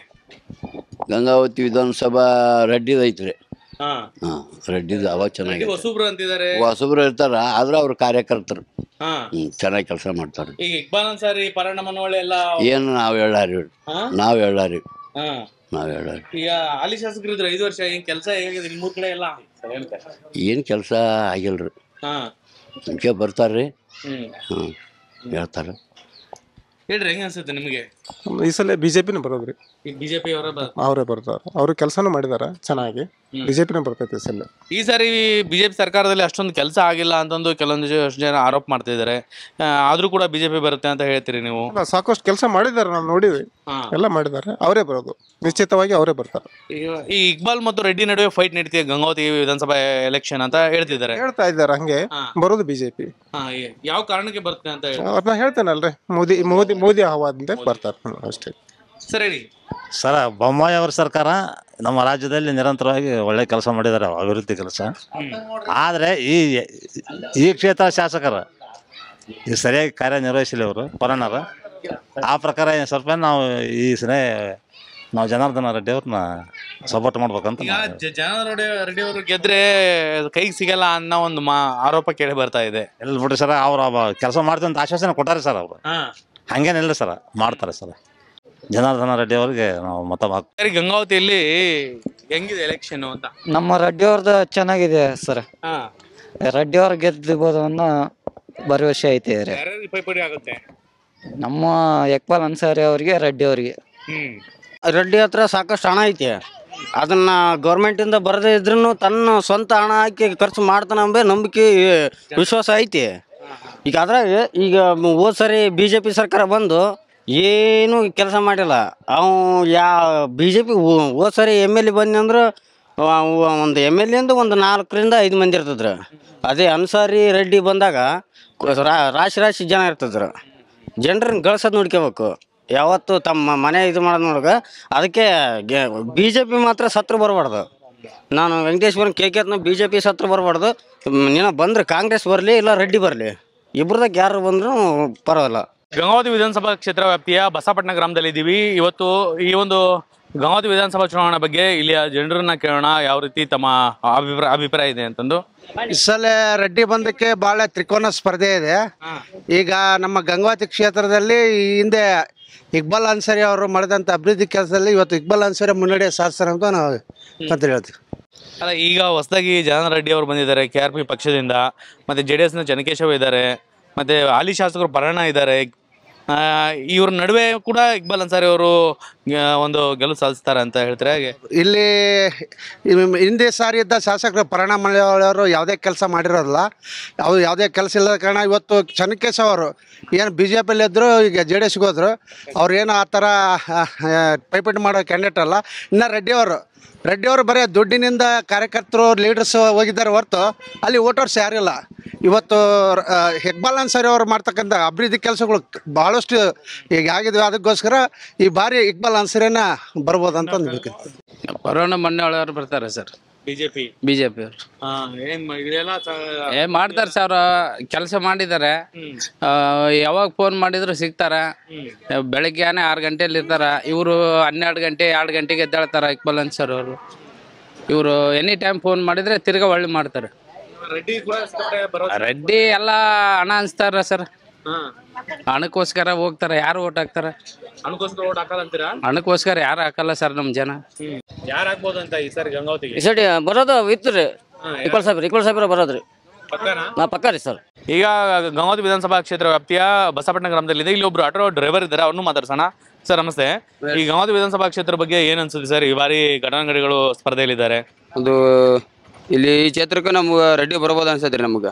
ಗಂಗಾವತಿ ವಿಧಾನಸಭಾ ರೆಡ್ಡಿದ ಐತ್ರಿ ಹಾ ಹಾಂ ರೆಡ್ಡಿದ ಅವಾಗ ಚೆನ್ನಾಗಿದೆ ಹೊಸಬ್ರು ಅಂತಿದ್ದಾರೆ ಹೊಸಬ್ರು ಇರ್ತಾರ ಆದ್ರೆ ಅವ್ರ ಕಾರ್ಯಕರ್ತರು ಹಾ ಹ್ಮ್ ಚೆನ್ನಾಗಿ ಕೆಲಸ ಮಾಡ್ತಾರೆ ಈಗ ಇಕ್ಬಾಲ್ ಅನ್ಸಾರಿ ಪರಣ ಮನವಳ್ಳಿ ಎಲ್ಲ ಏನು ನಾವು ಹೇಳಾರಿ ಹಾ? ನಾವು ಹೇಳಾರಿ ಹಾ ನಾವು ಹೇಳಾರಿ ಈಗ ಹಾಲಿ ಶಾಸಕರು ಇದ್ರು ಐದು ವರ್ಷ ಏನ್ ಕೆಲಸ ಹೇಗಿದೆ ನಿಮ್ ಮೂರ್ ಕಡೆ ಎಲ್ಲ ಹೇಳ್ತೆ. ಏನು ಕೆಲಸ ಆಗಿಲ್ರಿ ಹಾ ಅದಕ್ಕೆ ಬರ್ತಾರ್ರಿ ಹ್ಮ್ ಹ್ಞೂ ಹೇಳ್ತಾರೆ ಹೇಳ್ರಿ ಹೆಂಗ ಅನ್ಸುತ್ತೆ ನಿಮಗೆ ಈ ಸಲ ಬಿಜೆಪಿನೇ ಬರೋದ್ರಿ ಈಗ ಬಿಜೆಪಿ ಅವರ ಅವರೇ ಬರ್ತಾರೆ ಅವರು ಕೆಲಸನೂ ಮಾಡಿದಾರೆ ಚೆನ್ನಾಗಿ ಬಿಜೆಪಿನೇ ಬರ್ತೈತಿ ಈ ಸಲ ಈ ಸಾರಿ ಬಿಜೆಪಿ ಸರ್ಕಾರದಲ್ಲಿ ಅಷ್ಟೊಂದು ಕೆಲಸ ಆಗಿಲ್ಲ ಅಂತಂದು ಕೆಲವೊಂದು ಜ- ಜನ ಆರೋಪ ಮಾಡ್ತಿದ್ದಾರೆ ಆ, ಆದ್ರೂ ಕೂಡ ಬಿಜೆಪಿ ಬರುತ್ತೆ ಅಂತ ಹೇಳ್ತೀರಿ ನೀವು ಅಲ್ಲ, ಸಾಕಷ್ಟು ಕೆಲಸ ಮಾಡಿದ್ದಾರೆ ನಾವು ನೋಡಿದ್ವಿ ಹಾ. ಎಲ್ಲ ಮಾಡಿದ್ದಾರೆ ಅವರೇ ಬರೋದು ನಿಶ್ಚಿತವಾಗಿ ಅವರೇ ಬರ್ತಾರೆ ಈಗ ಈ ಇಕ್ಬಾಲ್ ಮತ್ತು ರೆಡ್ಡಿ ನಡುವೆ ಫೈಟ್ ನಡೀತಿದೆ ಗಂಗಾವತಿ ವಿಧಾನಸಭಾ ಎಲೆಕ್ಷನ್ ಅಂತ ಹೇಳ್ತಿದ್ದಾರೆ ಹೇಳ್ತಾ ಇದ್ದಾರೆ ಹಂಗೆ ಬರೋದು ಬಿಜೆಪಿ ಹಾ, ಏ- ಯಾವ ಕಾರಣಕ್ಕೆ ಬರುತ್ತೆ ಅಂತ ಹೇಳಿ ಅವ್ರನ್ನ ಹೇಳ್ತೇನಲ್ರಿ ಮೋದಿ ಮೋದಿ ಮೋದಿ ಹವಾದಿಂದ ಬರ್ತಾರೆ ಹ್ಮ್, ಅಷ್ಟೇ ಸರಿ ಹೇಳಿ ಸರ ಬೊಮ್ಮಾಯಿ ಅವರ ಸರ್ಕಾರ ನಮ್ಮ ರಾಜ್ಯದಲ್ಲಿ ನಿರಂತರವಾಗಿ ಒಳ್ಳೆ ಕೆಲಸ ಮಾಡಿದ್ದಾರೆ ಅಭಿವೃದ್ಧಿ ಕೆಲಸ ಆದರೆ ಈ ಈ ಕ್ಷೇತ್ರ ಶಾಸಕರು ಈ ಸರಿಯಾಗಿ ಕಾರ್ಯನಿರ್ವಹಿಸಲಿ ಅವರು ಪರಣರ ಆ ಪ್ರಕಾರ ಏನ್ ಸ್ವಲ್ಪ ನಾವು ಈ ಸರಿ ನಾವು ಜನಾರ್ದನ ರೆಡ್ಡಿ ಅವ್ರನ್ನ ಸಪೋರ್ಟ್ ಮಾಡ್ಬೇಕಂತ ಈಗ ನಾವು- ಜ- ಜನ ರೆಡ್ಡಿ ರೆಡ್ಡಿ ಅವರು ಗೆದ್ರೆ ಕೈಗೆ ಸಿಗಲ್ಲ ಅನ್ನೋ ಒಂದು ಮಾ ಆರೋಪ ಕೇಳಿ ಬರ್ತಾ ಇದೆ ಎಲ್ಲಿ ಬಿಡ್ರಿ ಸರ್ ಅವ್ರು ಕೆಲಸ ಮಾಡ್ತೀವಿ ಅಂತ ಆಶ್ವಾಸನೆ ಕೊಟ್ಟಾರೆ ಸರ್ ಅವರು ಹಾ ಹಂಗೇನಿಲ್ಲ ಸರ್ ಮಾಡ್ತಾರೆ ಸರ್ ಜನಾರ್ದನ ರೆಡ್ಡಿ ಅವ್ರಿಗೆ ನಾವು ಮತ ಹಾಕ್ ಸರಿ ಗಂಗಾವತಿಯಲ್ಲಿ ಹೆಂಗಿದೆ ಎಲೆಕ್ಷನ್ ಅಂತ ನಮ್ಮ ರೆಡ್ಡಿ ಅವ್ರದ್ದು ಚೆನ್ನಾಗಿದೆ ಸರ್ ಹಾ ರೆಡ್ಡಿ ಅವ್ರು ಗೆದ್ದಿರ್ಬೋದು ಅನ್ನೋ ಭರವಸೆ ಐತೆ ರೀ ಯಾರ್ಯಾರಿಗೆ ಪೈಪೋಟಿ ಆಗುತ್ತೆ ನಮ್ಮ ಯಕ್ಪಾಲ್ ಅನ್ಸಾರಿ ಅವ್ರಿಗೆ ರೆಡ್ಡಿ ಅವ್ರಿಗೆ ಹ್ಮ್ ರೆಡ್ಡಿ ಹತ್ರ ಸಾಕಷ್ಟು ಹಣ ಐತಿ ಅದನ್ನ ಗೌರ್ಮೆಂಟಿಂದ ಬರದೇ ಇದ್ರೂ ತನ್ನ ಸ್ವಂತ ಹಣ ಹಾಕಿ ಖರ್ಚು ಮಾಡ್ತಾನಂಬೆ ನಂಬಿಕೆ ವಿಶ್ವಾಸ ಐತಿ ಈಗ ಅದ್ರಾಗ ಈಗ ಹೋದ್ ಸರಿ ಬಿ ಜೆ ಪಿ ಸರ್ಕಾರ ಬಂದು ಏನು ಕೆಲಸ ಮಾಡಿಲ್ಲ ಅವ ಯಾ ಬಿ ಜೆ ಪಿ ಹೋದ್ ಸರಿ ಎಮ್ ಎಲ್ ಎ ಬಂದ್ನಿ ಅಂದ್ರೆ ಒಂದು ಎಮ್ ಎಲ್ ಎಂದು ಒಂದು ನಾಲ್ಕರಿಂದ ಐದು ಮಂದಿ ಇರ್ತದ್ರು ಅದೇ ಅನ್ಸಾರಿ ರೆಡ್ಡಿ ಬಂದಾಗ ರಾ- ರಾಶಿ ರಾಶಿ ಜನ ಇರ್ತಿದ್ರು ಜನರನ್ನ ಗಳಿಸೋದು ನೋಡ್ಕೋಬೇಕು ಯಾವತ್ತು ತಮ್ಮ ಮನೆ ಇದು ಮಾಡೋದು ನೋಡ್ಗ ಅದಕ್ಕೆ ಬಿ ಜೆ ಪಿ ಮಾತ್ರ ಸತ್ರ ಬರಬಾರ್ದು ನಾನು ವೆಂಕಟೇಶ್ವರನ್ ಕೆ ಕೆತ್ನ ಬಿ ಜೆ ಪಿ ಸತ್ರ ಬರಬಾರ್ದು ನೀನು ಬಂದ್ರೆ ಕಾಂಗ್ರೆಸ್ ಬರಲಿ ಇಲ್ಲ ರೆಡ್ಡಿ ಬರಲಿ ಇಬ್ರದಾಗ ಯಾರು ಬಂದರೂ ಪರವಾಗಿಲ್ಲ ಗಂಗಾವತಿ ವಿಧಾನಸಭಾ ಕ್ಷೇತ್ರ ವ್ಯಾಪ್ತಿಯ ಬಸಪಟ್ಟಣ ಗ್ರಾಮದಲ್ಲಿ ಇದ್ದೀವಿ ಇವತ್ತು ಈ ಒಂದು ಗಂಗಾವತಿ ವಿಧಾನಸಭಾ ಚುನಾವಣೆ ಬಗ್ಗೆ ಇಲ್ಲಿಯ ಜನರನ್ನ ಕೇಳೋಣ ಯಾವ ರೀತಿ ತಮ್ಮ ಅಭಿಪ್ರಾಯ ಅಭಿಪ್ರಾಯ ಇದೆ ಅಂತಂದು ಈ ಸಲ ರೆಡ್ಡಿ ಬಂದಕ್ಕೆ ಬಹಳ ತ್ರಿಕೋನ ಸ್ಪರ್ಧೆ ಇದೆ ಈಗ ನಮ್ಮ ಗಂಗಾವತಿ ಕ್ಷೇತ್ರದಲ್ಲಿ ಈ ಹಿಂದೆ ಇಕ್ಬಾಲ್ ಅನ್ಸರಿ ಅವರು ಮಾಡಿದಂಥ ಅಭಿವೃದ್ಧಿ ಕೆಲಸದಲ್ಲಿ ಇವತ್ತು ಇಕ್ಬಾಲ್ ಅನ್ಸರಿ ಮುನ್ನಡೆ ಸಾಧಿಸ್ತಾರೆ ಅಂತ ನಾವು ಅಂತ ಹೇಳ್ತೀವಿ ಅಲ್ಲ ಈಗ ಹೊಸದಾಗಿ ಜನಾರ್ದನ ರೆಡ್ಡಿ ಅವರು ಬಂದಿದ್ದಾರೆ ಕೆ ಆರ್ ಪಿ ಪಕ್ಷದಿಂದ ಮತ್ತೆ ಜೆ ಡಿ ಎಸ್ನ ಚನಕೇಶವ ಇದ್ದಾರೆ ಮತ್ತೆ ಹಾಲಿ ಶಾಸಕರು ಪರಣ ಇದ್ದಾರೆ ಆ, ಇವ್ರ ನಡುವೆ ಕೂಡ ಇಕ್ಬಾಲ್ ಅನ್ಸಾರಿ ಅವರು ಆ, ಒಂದು ಗೆಲುವು ಸಾಧಿಸ್ತಾರೆ ಅಂತ ಹೇಳ್ತಾರೆ ಹಾಗೆ ಇಲ್ಲಿ ಇಮ್- ಹಿಂದೆ ಸಾರಿ ಇದ್ದ ಶಾಸಕರು ಪರಿಣಾಮ ಅವರು ಯಾವುದೇ ಕೆಲಸ ಮಾಡಿರೋದಿಲ್ಲ ಅವ್ರು ಯಾವುದೇ ಕೆಲಸ ಇಲ್ಲದ ಕಾರಣ ಇವತ್ತು ಚನ್ನಕೇಶ್ ಅವರು ಏನು ಬಿ ಜೆ ಪಿಯಲ್ಲಿ ಇದ್ದರು ಈಗ ಜೆ ಡಿ ಎಸ್ಗೆ ಹೋದ್ರು ಅವ್ರು ಏನು ಆ ಥರ ಪೈಪೋಟಿ ಮಾಡೋ ಕ್ಯಾಂಡಿಡೇಟ್ ಅಲ್ಲ ಇನ್ನು ರೆಡ್ಡಿ ಅವರು ರೆಡ್ಡಿ ಅವರು ಬರೀ ದುಡ್ಡಿನಿಂದ ಕಾರ್ಯಕರ್ತರು ಲೀಡರ್ಸ್ ಹೋಗಿದ್ದಾರೆ ಹೊರತು ಅಲ್ಲಿ ವೋಟರ್ಸ್ ಯಾರಿಲ್ಲ ಇವತ್ತು ಆ, ಹೆಕ್ಬಾಲ್ ಅನ್ಸಾರಿ ಅವರು ಮಾಡ್ತಕ್ಕಂಥ ಅಭಿವೃದ್ಧಿ ಕೆಲಸಗಳು ಭಾಳಷ್ಟು ಈಗ ಆಗಿದ್ವಿ ಅದಕ್ಕೋಸ್ಕರ ಈ ಬಾರಿ ಇಕ್ಬಾಲ್ ಅನ್ಸರಿನ ಬರ್ಬೋದು ಅಂತ ಅಂದ್ಬೇಕು ಕೊರೋನಾ ಮೊನ್ನೆ ಒಳಗಾರು ಬರ್ತಾರೆ ಸರ್ ಬಿಜೆಪಿ ಬಿಜೆಪಿ ಅವರು ಏನ್ ಮ- ಇದೆಲ್ಲ ಸ- ಏ ಮಾಡ್ತಾರೆ ಸರ್ ಕೆಲಸ ಮಾಡಿದ್ದಾರೆ ಆ, ಯಾವಾಗ ಫೋನ್ ಮಾಡಿದ್ರು ಸಿಗ್ತಾರ ಬೆಳಗ್ಗೆನೆ ಆರು ಗಂಟೆಲಿ ಇರ್ತಾರ ಇವರು ಹನ್ನೆರಡು ಗಂಟೆ ಎರಡು ಗಂಟೆಗೆ ಎದ್ದೇಳ್ತಾರ ಇಕ್ಬಲ್ ಸರ್ ಅವರು ಇವರು ಎನಿ ಟೈಮ್ ಫೋನ್ ಮಾಡಿದ್ರೆ ತಿರ್ಗಾ ಒಳ್ಳೆ ಮಾಡ್ತಾರೆ ರೆಡ್ಡಿ ಕೂಡ ಸಿಕ್ಕಾಪಟ್ಟೆ ಬರೋದು ರೆಡ್ಡಿ ಎಲ್ಲ ಹಣ ಹಂಚ್ತಾರ ಸರ್ ಹಾ ಹಣಕ್ಕೋಸ್ಕರ ಹೋಗ್ತಾರೆ ಯಾರು ಓಟ್ ಹಾಕ್ತಾರ ಅನ್ಕೋಸ್ಕರ ಓಟ್ ಹಾಕಲ್ಲ ಅಂತೀರಾ ಹಣಕ್ಕೋಸ್ಕರ ಯಾರು ಹಾಕಲ್ಲ ಸರ್ ನಮ್ಮ ಜನ ಯಾರು ಆಗ್ಬೋದು ಅಂತ ಈ ಸರಿ ಗಂಗಾವತಿಗೆ ಈ ಸೈಡ್ ಬರೋದು ಇತ್ತು ರೀ ಇಕ್ಬಾಲ್ ಸಾಹೇಬ್ರಿ ಇಕ್ಬಾಲ್ ಸಾಹೇಬ್ರ ಬರೋದ್ರಿ ಪಕ್ಕನಾ ನಾ ಪಕ್ಕ ರೀ ಸರ್ ಈಗ ಗಂಗಾವತಿ ವಿಧಾನಸಭಾ ಕ್ಷೇತ್ರ ವ್ಯಾಪ್ತಿಯ ಬಸಪಟ್ಟಣ ಗ್ರಾಮದಲ್ಲಿದೆ ಇಲ್ಲಿ ಒಬ್ರು ಆಟೋ ಡ್ರೈವರ್ ಇದ್ದಾರೆ ಅವ್ರನ್ನೂ ಮಾತಾಡ್ಸೋಣ ಸರ್ ನಮಸ್ತೆ ಈ ಗಂಗಾವತಿ ವಿಧಾನಸಭಾ ಕ್ಷೇತ್ರ ಬಗ್ಗೆ ಏನ್ ಅನ್ಸುತ್ತೆ ಸರ್ ಈ ಬಾರಿ ಘಟಾನುಘಟಿಗಳು ಸ್ಪರ್ಧೆಯಲ್ಲಿದ್ದಾರೆ ಅದು ಇಲ್ಲಿ ಈ ಕ್ಷೇತ್ರಕ್ಕೆ ನಮ್ಗೆ ರೆಡ್ಡಿ ಬರ್ಬೋದು ಅನ್ಸತ್ರಿ ನಮ್ಗೆ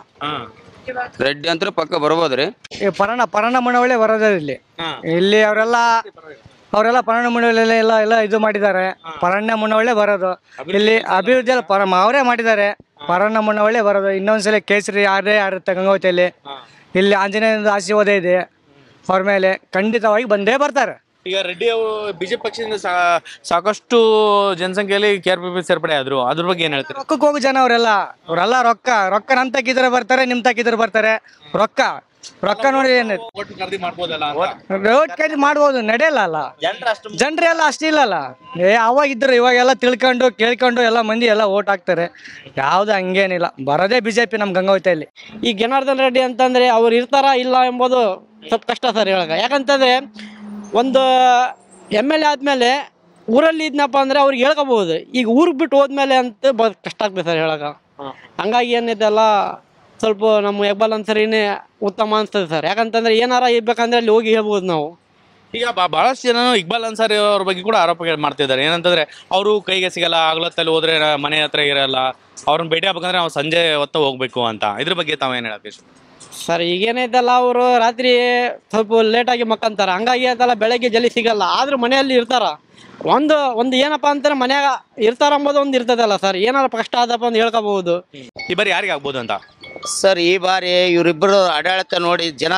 ರೆಡ್ಡಿ ಅಂತ ಪಕ್ಕ ಬರ್ಬೋದ್ರಿ ಈ ಪರಣ ಪರಣ ಮನವಳ್ಳಿ ಬರೋದೇ ಇಲ್ಲಿ ಇಲ್ಲಿ ಅವರೆಲ್ಲ ಅವರೆಲ್ಲ ಪರಣ ಮುನವಳ್ಳಿ ಎಲ್ಲ ಎಲ್ಲ ಇದು ಮಾಡಿದ್ದಾರೆ ಪರಣ್ಯ ಮುನವಳ್ಳಿ ಬರೋದು ಇಲ್ಲಿ ಅಭಿವೃದ್ಧಿ ಎಲ್ಲ ಪರ ಅವರೇ ಮಾಡಿದ್ದಾರೆ ಪರಣ್ಯ ಮುನವಳ್ಳಿ ಬರೋದು ಇನ್ನೊಂದ್ಸಲ ಕೇಸರಿ ಯಾರೇ ಆರುತ್ತೆ ಗಂಗಾವತಿಯಲ್ಲಿ ಇಲ್ಲಿ ಆಂಜನೇಯದ ಆಶೀರ್ವಾದ ಇದೆ ಅವ್ರ ಮೇಲೆ ಖಂಡಿತವಾಗಿ ಬಂದೇ ಬರ್ತಾರೆ ಈಗ ರೆಡ್ಡಿ ಅವರು ಬಿಜೆಪಿ ಪಕ್ಷದಿಂದ ಸಾ- ಸಾಕಷ್ಟು ಜನಸಂಖ್ಯೆಯಲ್ಲಿ ಕೆ ಆರ್ ಪಿ ಪಿ ಸೇರ್ಪಡೆ ಆದ್ರು ಅದ್ರ ಬಗ್ಗೆ ಏನ್ ಹೇಳ್ತೀರಾ ರೊಕ್ಕಕ್ಕೆ ಹೋಗೋ ಜನ ಅವರೆಲ್ಲ ಅವರೆಲ್ಲ ರೊಕ್ಕ ರೊಕ್ಕ ನಮ್ ತಕ್ಕಿದ್ರೆ ಬರ್ತಾರೆ ನಿಮ್ ತಕ್ಕಿದ್ರೆ ಬರ್ತಾರೆ ರೊಕ್ಕ ರೊಕ್ಕ ನೋಡಿ ಏನು ಒಟ್ಟು ಖರೀದಿ ಮಾಡ್ಬೋದಲ್ಲ ರೋಡ್ ಕೈ ಮಾಡ್ಬೋದು ನಡೆಯಲ್ಲ ಅಲ್ಲ ಜನರೆಲ್ಲ ಅಷ್ಟಿಲ್ಲಲ್ಲ ಏ ಅವಾಗ ಇದ್ರು ಇವಾಗೆಲ್ಲ ತಿಳ್ಕೊಂಡು ಕೇಳ್ಕೊಂಡು ಎಲ್ಲ ಮಂದಿ ಎಲ್ಲ ಓಟ್ ಹಾಕ್ತಾರೆ ಯಾವ್ದು ಹಂಗೇನಿಲ್ಲ ಬರೋದೇ ಬಿಜೆಪಿ ನಮ್ ಗಂಗಾವತಿಯಲ್ಲಿ ಈ ಜನಾರ್ದನ್ ರೆಡ್ಡಿ ಅಂತಂದ್ರೆ ಅವ್ರು ಇರ್ತಾರ ಇಲ್ಲ ಎಂಬುದು ಸ್ವಲ್ಪ ಕಷ್ಟ ಸರ್ ಹೇಳಕ ಯಾಕಂತಂದ್ರೆ ಒಂದು ಎಮ್ ಎಲ್ ಎ ಆದ್ಮೇಲೆ ಊರಲ್ಲಿ ಇದ್ನಪ್ಪ ಅಂದ್ರೆ ಅವ್ರಿಗೆ ಹೇಳ್ಕೋಬಹುದು ಈಗ ಊರಿಗೆ ಬಿಟ್ಟು ಹೋದ್ಮೇಲೆ ಅಂತ ಬ ಕಷ್ಟ ಆಗ್ತದೆ ಸರ್ ಹೇಳಕ ಹಂಗಾಗಿ ಏನಿದೆಲ್ಲ ಸ್ವಲ್ಪ ನಮ್ಮ ಹೆಬ್ಬಲ್ ಅನ್ಸರಿನೇ ಉತ್ತಮ ಅನ್ಸ್ತದೆ ಸರ್ ಯಾಕಂತಂದ್ರೆ ಏನಾರ ಇರ್ಬೇಕಂದ್ರೆ ಅಲ್ಲಿ ಹೋಗಿ ಹೇಳ್ಬೋದು ನಾವು ಈಗ ಬ- ಬಹಳಷ್ಟು ಜನ ಇಕ್ಬಾಲ್ ಅನ್ಸಾರಿ ಅವ್ರ ಬಗ್ಗೆ ಕೂಡ ಆರೋಪಗಳು ಮಾಡ್ತಿದ್ದಾರೆ ಏನಂತಂದ್ರೆ ಅವರು ಕೈಗೆ ಸಿಗಲ್ಲ ಆಗ್ಲತ್ತಲ್ಲಿ ಹೋದ್ರೆ ನ- ಮನೆ ಹತ್ರ ಇರಲ್ಲ ಅವ್ರನ್ನ ಭೇಟಿ ಆಗ್ಬೇಕಂದ್ರೆ ನಾವು ಸಂಜೆ ಹೊತ್ತು ಹೋಗ್ಬೇಕು ಅಂತ ಇದ್ರ ಬಗ್ಗೆ ತಾವೇನ್ ಹೇಳಕ್ಕೆ ಇಷ್ಟ ಸರ್ ಈಗೇನೈತಲ್ಲ ಅವರು ರಾತ್ರಿ ಸ್ವಲ್ಪ ಲೇಟಾಗಿ ಮಕ್ಕಂತಾರ ಹಂಗಾಗಿ ಅಂತಲ್ಲ ಬೆಳಗ್ಗೆ ಜಲ್ದಿ ಸಿಗಲ್ಲ ಆದ್ರೂ ಮನೆಯಲ್ಲಿ ಇರ್ತಾರ ಒಂದು ಒಂದು ಏನಪ್ಪ ಅಂತಾರೆ ಮನ್ಯಾಗ ಇರ್ತಾರ ಅಂಬೋದು ಒಂದು ಇರ್ತದಲ್ಲ ಸರ್ ಏನಾರ ಕಷ್ಟ ಆದಪ್ಪ ಅಂತ ಹೇಳ್ಕೋಬಹುದು ಈ ಬಾರಿ ಯಾರಿಗೆ ಆಗ್ಬೋದು ಅಂತ ಸರ್ ಈ ಬಾರಿ ಇವರಿಬ್ಬರು ಆಡಳಿತ ನೋಡಿ ಜನ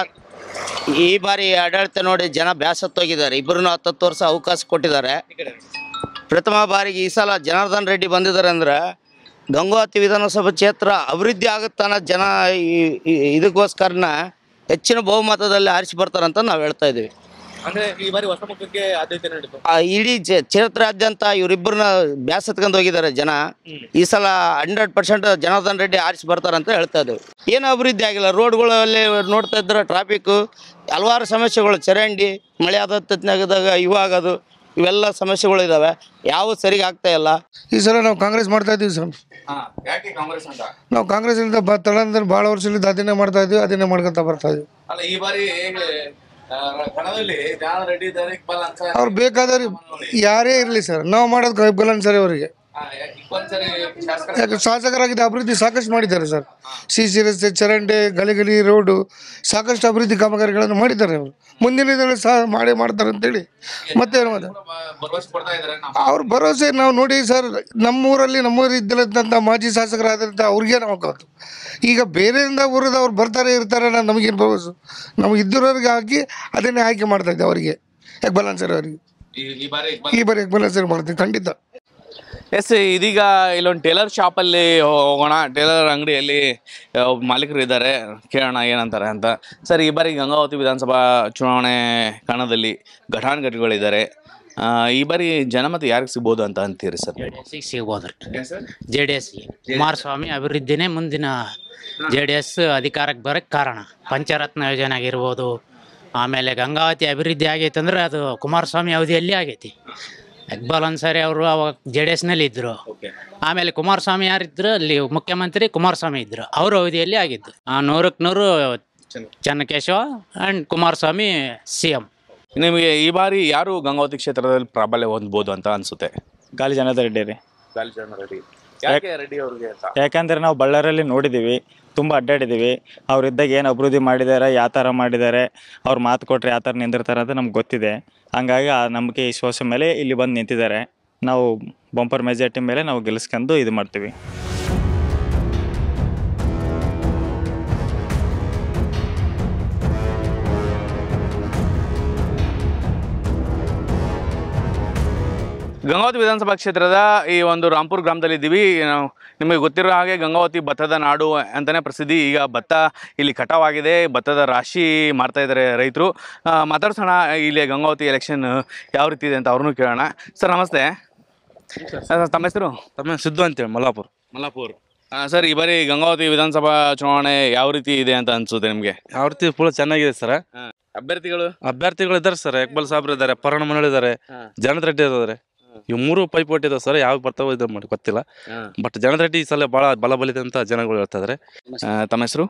ಈ ಬಾರಿ ಆಡಳಿತ ನೋಡಿ ಜನ ಬ್ಯಾಸತ್ತೋಗಿದ್ದಾರೆ ಇಬ್ಬರನ್ನು ಹತ್ತತ್ತು ವರ್ಷ ಅವಕಾಶ ಕೊಟ್ಟಿದ್ದಾರೆ ಪ್ರಥಮ ಬಾರಿಗೆ ಈ ಸಲ ಜನಾರ್ದನ್ ರೆಡ್ಡಿ ಬಂದಿದ್ದಾರೆ ಅಂದ್ರೆ ಗಂಗಾವತಿ ವಿಧಾನಸಭಾ ಕ್ಷೇತ್ರ ಅಭಿವೃದ್ಧಿ ಆಗುತ್ತಾನ ಜನ ಈ- ಈ- ಇದಕ್ಕೋಸ್ಕರನ ಹೆಚ್ಚಿನ ಬಹುಮತದಲ್ಲಿ ಆರಿಸಿ ಬರ್ತಾರಂತ ನಾವು ಹೇಳ್ತಾ ಇದ್ದೀವಿ ಅಂದ್ರೆ ಈ ಬಾರಿ ಹೊಸ ಮುಖಕ್ಕೆ ಆದ್ಯತೆ ನೀಡಿತು ಆ ಇಡೀ ಚ- ಕ್ಷೇತ್ರಾದ್ಯಂತ ಇವರಿಬ್ಬರನ್ನ ಬ್ಯಾಸತ್ಕೊಂಡು ಹೋಗಿದ್ದಾರೆ ಜನ ಈ ಸಲ ಹಂಡ್ರೆಡ್ ಪರ್ಸೆಂಟ್ ಜನಾರ್ದನ್ ರೆಡ್ಡಿ ಆರಿಸಿ ಬರ್ತಾರಂತ ಹೇಳ್ತಾ ಇದ್ದೇವೆ ಏನು ಅಭಿವೃದ್ಧಿ ಆಗಿಲ್ಲ ರೋಡ್ಗಳಲ್ಲಿ ನೋಡ್ತಾ ಇದ್ರೆ ಟ್ರಾಫಿಕ್ಕು ಹಲವಾರು ಸಮಸ್ಯೆಗಳು ಚರಂಡಿ ಮಳೆ ಆದ ತಜ್ಞಾಗದಾಗ ಇವು ಆಗೋದು ಇವೆಲ್ಲ ಸಮಸ್ಯೆಗಳು ಇದಾವೆ ಯಾವ ಸರಿಗೆ ಆಗ್ತಾ ಇಲ್ಲ ಈ ಸಲ ನಾವು ಕಾಂಗ್ರೆಸ್ ಮಾಡ್ತಾ ಇದ್ದೀವಿ ಸರ್ ಯಾಕೆ ಕಾಂಗ್ರೆಸ್ ಅಂತ ನಾವು ಕಾಂಗ್ರೆಸ್ ಇಲ್ಲಿಂದ ಬ ತಳಂದ್ರೆ ಭಾಳ ವರ್ಷದಿಂದ ಅದನ್ನೇ ಮಾಡ್ತಾ ಇದ್ದೀವಿ ಅದನ್ನೇ ಮಾಡ್ಕೊತಾ ಬರ್ತಾ ಇದ್ದೀವಿ ಅಲ್ಲ ಈ ಬಾರಿ ಹೇಗೆ ಆ, ಕಣದಲ್ಲಿ ಜನಾರ್ದನ್ ರೆಡ್ಡಿ ಇದ್ದಾರೆ ಇಕ್ಬಾಲ್ ಅನ್ಸಾರಿ ಅವ್ರು ಬೇಕಾದವ್ರು ಯಾರೇ ಇರಲಿ ಸರ್ ನಾವು ಮಾಡೋದು ಕೈಬಲ್ ಸರಿ ಅವರಿಗೆ ಆ, ಇಕ್ಬಾಲ್ ಅನ್ಸಾರಿ ಶಾಸಕರ ಯಾಕೆ ಶಾಸಕರಾಗಿದ್ದ ಅಭಿವೃದ್ಧಿ ಸಾಕಷ್ಟು ಮಾಡಿದ್ದಾರೆ ಸರ್ ಸಿ ಸಿ ರಸ್ತೆ ಚರಂಡಿ ಗಲಿ ಗಲಿ ರೋಡು ಸಾಕಷ್ಟು ಅಭಿವೃದ್ಧಿ ಕಾಮಗಾರಿಗಳನ್ನು ಮಾಡಿದ್ದಾರೆ ಅವರು ಮುಂದಿನ ದಿನಗಳಲ್ಲಿ ಸಹ ಮಾಡೇ ಮಾಡ್ತಾರೆ ಅಂತೇಳಿ ಮತ್ತೆ ಏನು ಮಾತು? ಭರವಸೆ ಕೊಡ್ತಾ ಇದ್ದಾರೆ ಅವ್ರ ಭರವಸೆ ನಾವು ನೋಡಿ ಸರ್ ನಮ್ಮೂರಲ್ಲಿ ನಮ್ಮೂರು ಇದ್ದಂಥ ಮಾಜಿ ಶಾಸಕರಾದಂಥ ಅವ್ರಿಗೆ ನಾವು ಗೊತ್ತು ಈಗ ಬೇರೆಯಿಂದ ಊರದ ಅವ್ರು ಬರ್ತಾರೆ ಇರ್ತಾರೆ ಅನ್ನೋದು ನಮಗೇನು ಭರವಸೆ ನಮ್ಗೆ ಇದ್ದವ್ರಿಗೆ ಹಾಕಿ ಅದನ್ನೇ ಆಯ್ಕೆ ಮಾಡ್ತಾ ಇದ್ದೆ ಅವರಿಗೆ ಎಕ್ಬಲ್ ಸರ್ ಅವರಿಗೆ ಈ- ಈ ಬಾರಿ ಇಕ್ಬಾಲ್ ಈ ಬಾರಿ ಎಕ್ಬಲ್ ಸರ್ ಮಾಡ್ತೀವಿ ಖಂಡಿತ ಎಸ್ ಇದೀಗ ಇಲ್ಲೊಂದು ಟೇಲರ್ ಶಾಪಲ್ಲಿ ಹೋಗೋಣ ಟೇಲರ್ ಅಂಗಡಿಯಲ್ಲಿ ಒಬ್ಬ ಮಾಲೀಕರು ಇದ್ದಾರೆ ಕೇಳೋಣ ಏನಂತಾರೆ ಅಂತ ಸರ್ ಈ ಬಾರಿ ಗಂಗಾವತಿ ವಿಧಾನಸಭಾ ಚುನಾವಣೆ ಕಣದಲ್ಲಿ ಘಟಾನುಘಟಿಗಳಿದ್ದಾರೆ ಆ, ಈ ಬಾರಿ ಜನಮತ ಯಾರಿಗೆ ಸಿಗ್ಬೋದು ಅಂತ ಅಂತೀರಿ ಸರ್ ಸಿಗ್ಬೋದ್ರಿ ಜೆ ಡಿ ಎಸ್ ಕುಮಾರಸ್ವಾಮಿ ಅಭಿವೃದ್ಧಿನೇ ಮುಂದಿನ ಜೆ ಡಿ ಎಸ್ ಅಧಿಕಾರಕ್ಕೆ ಬರೋಕ್ಕೆ ಕಾರಣ ಪಂಚರತ್ನ ಯೋಜನೆ ಆಗಿರ್ಬೋದು ಆಮೇಲೆ ಗಂಗಾವತಿ ಅಭಿವೃದ್ಧಿ ಆಗೈತೆ ಅಂದ್ರೆ ಅದು ಕುಮಾರಸ್ವಾಮಿ ಅವಧಿಯಲ್ಲಿ ಆಗೈತಿ ಇಕ್ಬಾಲ್ ಅನ್ಸಾರಿ ಅವರು ಅವಾಗ ಜೆ ಡಿ ಎಸ್ನಲ್ಲಿ ಇದ್ದರು ಆಮೇಲೆ ಕುಮಾರಸ್ವಾಮಿ ಯಾರಿದ್ರು ಅಲ್ಲಿ ಮುಖ್ಯಮಂತ್ರಿ ಕುಮಾರಸ್ವಾಮಿ ಇದ್ರು ಅವ್ರ ಅವಧಿಯಲ್ಲಿ ಆಗಿದ್ದು ಆ ನೂರಕ್ಕೆ ನೂರು Channakeshava and Kumaraswamy C M ನಿಮಗೆ ಈ ಬಾರಿ ಯಾರು ಗಂಗಾವತಿ ಕ್ಷೇತ್ರದಲ್ಲಿ ಪ್ರಾಬಲ್ಯ ಹೊಂದ್ಬೋದು ಅಂತ ಅನ್ಸುತ್ತೆ ಗಾಲಿ ಜನದ ರೆಡ್ಡಿ ರೀ ರೆಡ್ಡಿ ಯಾಕೆ ರೆಡ್ಡಿ ಅವ್ರಿಗೆ ಅಂತ ಯಾಕಂದ್ರೆ ನಾವು ಬಳ್ಳಾರಿಯಲ್ಲಿ ನೋಡಿದ್ದೀವಿ ತುಂಬ ಅಡ್ಡಾಡಿದ್ದೀವಿ ಅವ್ರು ಇದ್ದಾಗ ಏನು ಅಭಿವೃದ್ಧಿ ಮಾಡಿದ್ದಾರೆ ಯಾವ ಥರ ಮಾಡಿದ್ದಾರೆ ಅವ್ರು ಮಾತು ಕೊಟ್ಟರೆ ಯಾವ ಥರ ನಿಂದಿರ್ತಾರೆ ಅಂತ ನಮ್ಗೆ ಗೊತ್ತಿದೆ ಹಂಗಾಗಿ ಆ ನಂಬಿಕೆ ವಿಶ್ವಾಸ ಮೇಲೆ ಇಲ್ಲಿ ಬಂದು ನಿಂತಿದ್ದಾರೆ ನಾವು ಬಂಪರ್ ಮೆಜಾರಿಟಿ ಮೇಲೆ ನಾವು ಗೆಲ್ಲಿಸ್ಕೊಂಡು ಇದು ಮಾಡ್ತೀವಿ ಗಂಗಾವತಿ ವಿಧಾನಸಭಾ ಕ್ಷೇತ್ರದ ಈ ಒಂದು ರಾಂಪುರ್ ಗ್ರಾಮದಲ್ಲಿ ಇದ್ದೀವಿ ನಾವು ನಿಮಗೆ ಗೊತ್ತಿರೋ ಹಾಗೆ ಗಂಗಾವತಿ ಭತ್ತದ ನಾಡು ಅಂತಲೇ ಪ್ರಸಿದ್ಧಿ ಈಗ ಭತ್ತ ಇಲ್ಲಿ ಕಟಾವಾಗಿದೆ ಭತ್ತದ ರಾಶಿ ಮಾಡ್ತಾ ಇದ್ದಾರೆ ರೈತರು ಮಾತಾಡ್ಸೋಣ ಇಲ್ಲಿ ಗಂಗಾವತಿ ಎಲೆಕ್ಷನ್ ಯಾವ ರೀತಿ ಇದೆ ಅಂತ ಅವ್ರನ್ನೂ ಕೇಳೋಣ ಸರ್ ನಮಸ್ತೆ ಸರ್, ತಮ್ಮ ಹೆಸರು ತಮ್ಮ ಸಿದ್ದು ಅಂತೇಳಿ ಮಲ್ಲಾಪುರ ಮಲ್ಲಾಪುರ್ ಸರ್ ಈ ಬಾರಿ ಗಂಗಾವತಿ ವಿಧಾನಸಭಾ ಚುನಾವಣೆ ಯಾವ ರೀತಿ ಇದೆ ಅಂತ ಅನ್ಸುತ್ತೆ ನಿಮಗೆ ಯಾವ ರೀತಿ ಫುಲ್ ಚೆನ್ನಾಗಿದೆ ಸರ್ ಅಭ್ಯರ್ಥಿಗಳು ಅಭ್ಯರ್ಥಿಗಳು ಇದ್ದಾರೆ ಸರ್ ಇಕ್ಬಾಲ್ ಸಾಬ್ರು ಇದ್ದಾರೆ ಪರಣ ಮನೋಳಿ ಇದ್ದಾರೆ ಜನದ ರೆಡ್ಡಿ ಇದ್ದಾರೆ ಇವು ಮೂರು ಪೈಪೋಟಿ ಇದಾವೆ ಸರ್ ಯಾವ ಬರ್ತಾವ ಇದು ಮಾಡಿ ಗೊತ್ತಿಲ್ಲ ಬಟ್ ಜನದ ರೆಡ್ಡಿ ಈ ಸಲ ಭಾಳ ಬಲ ಬಲಿದೆ ಅಂತ ಜನಗಳು ಹೇಳ್ತಾ ಇದ್ದಾರೆ ತಮ್ಮ ಹೆಸರು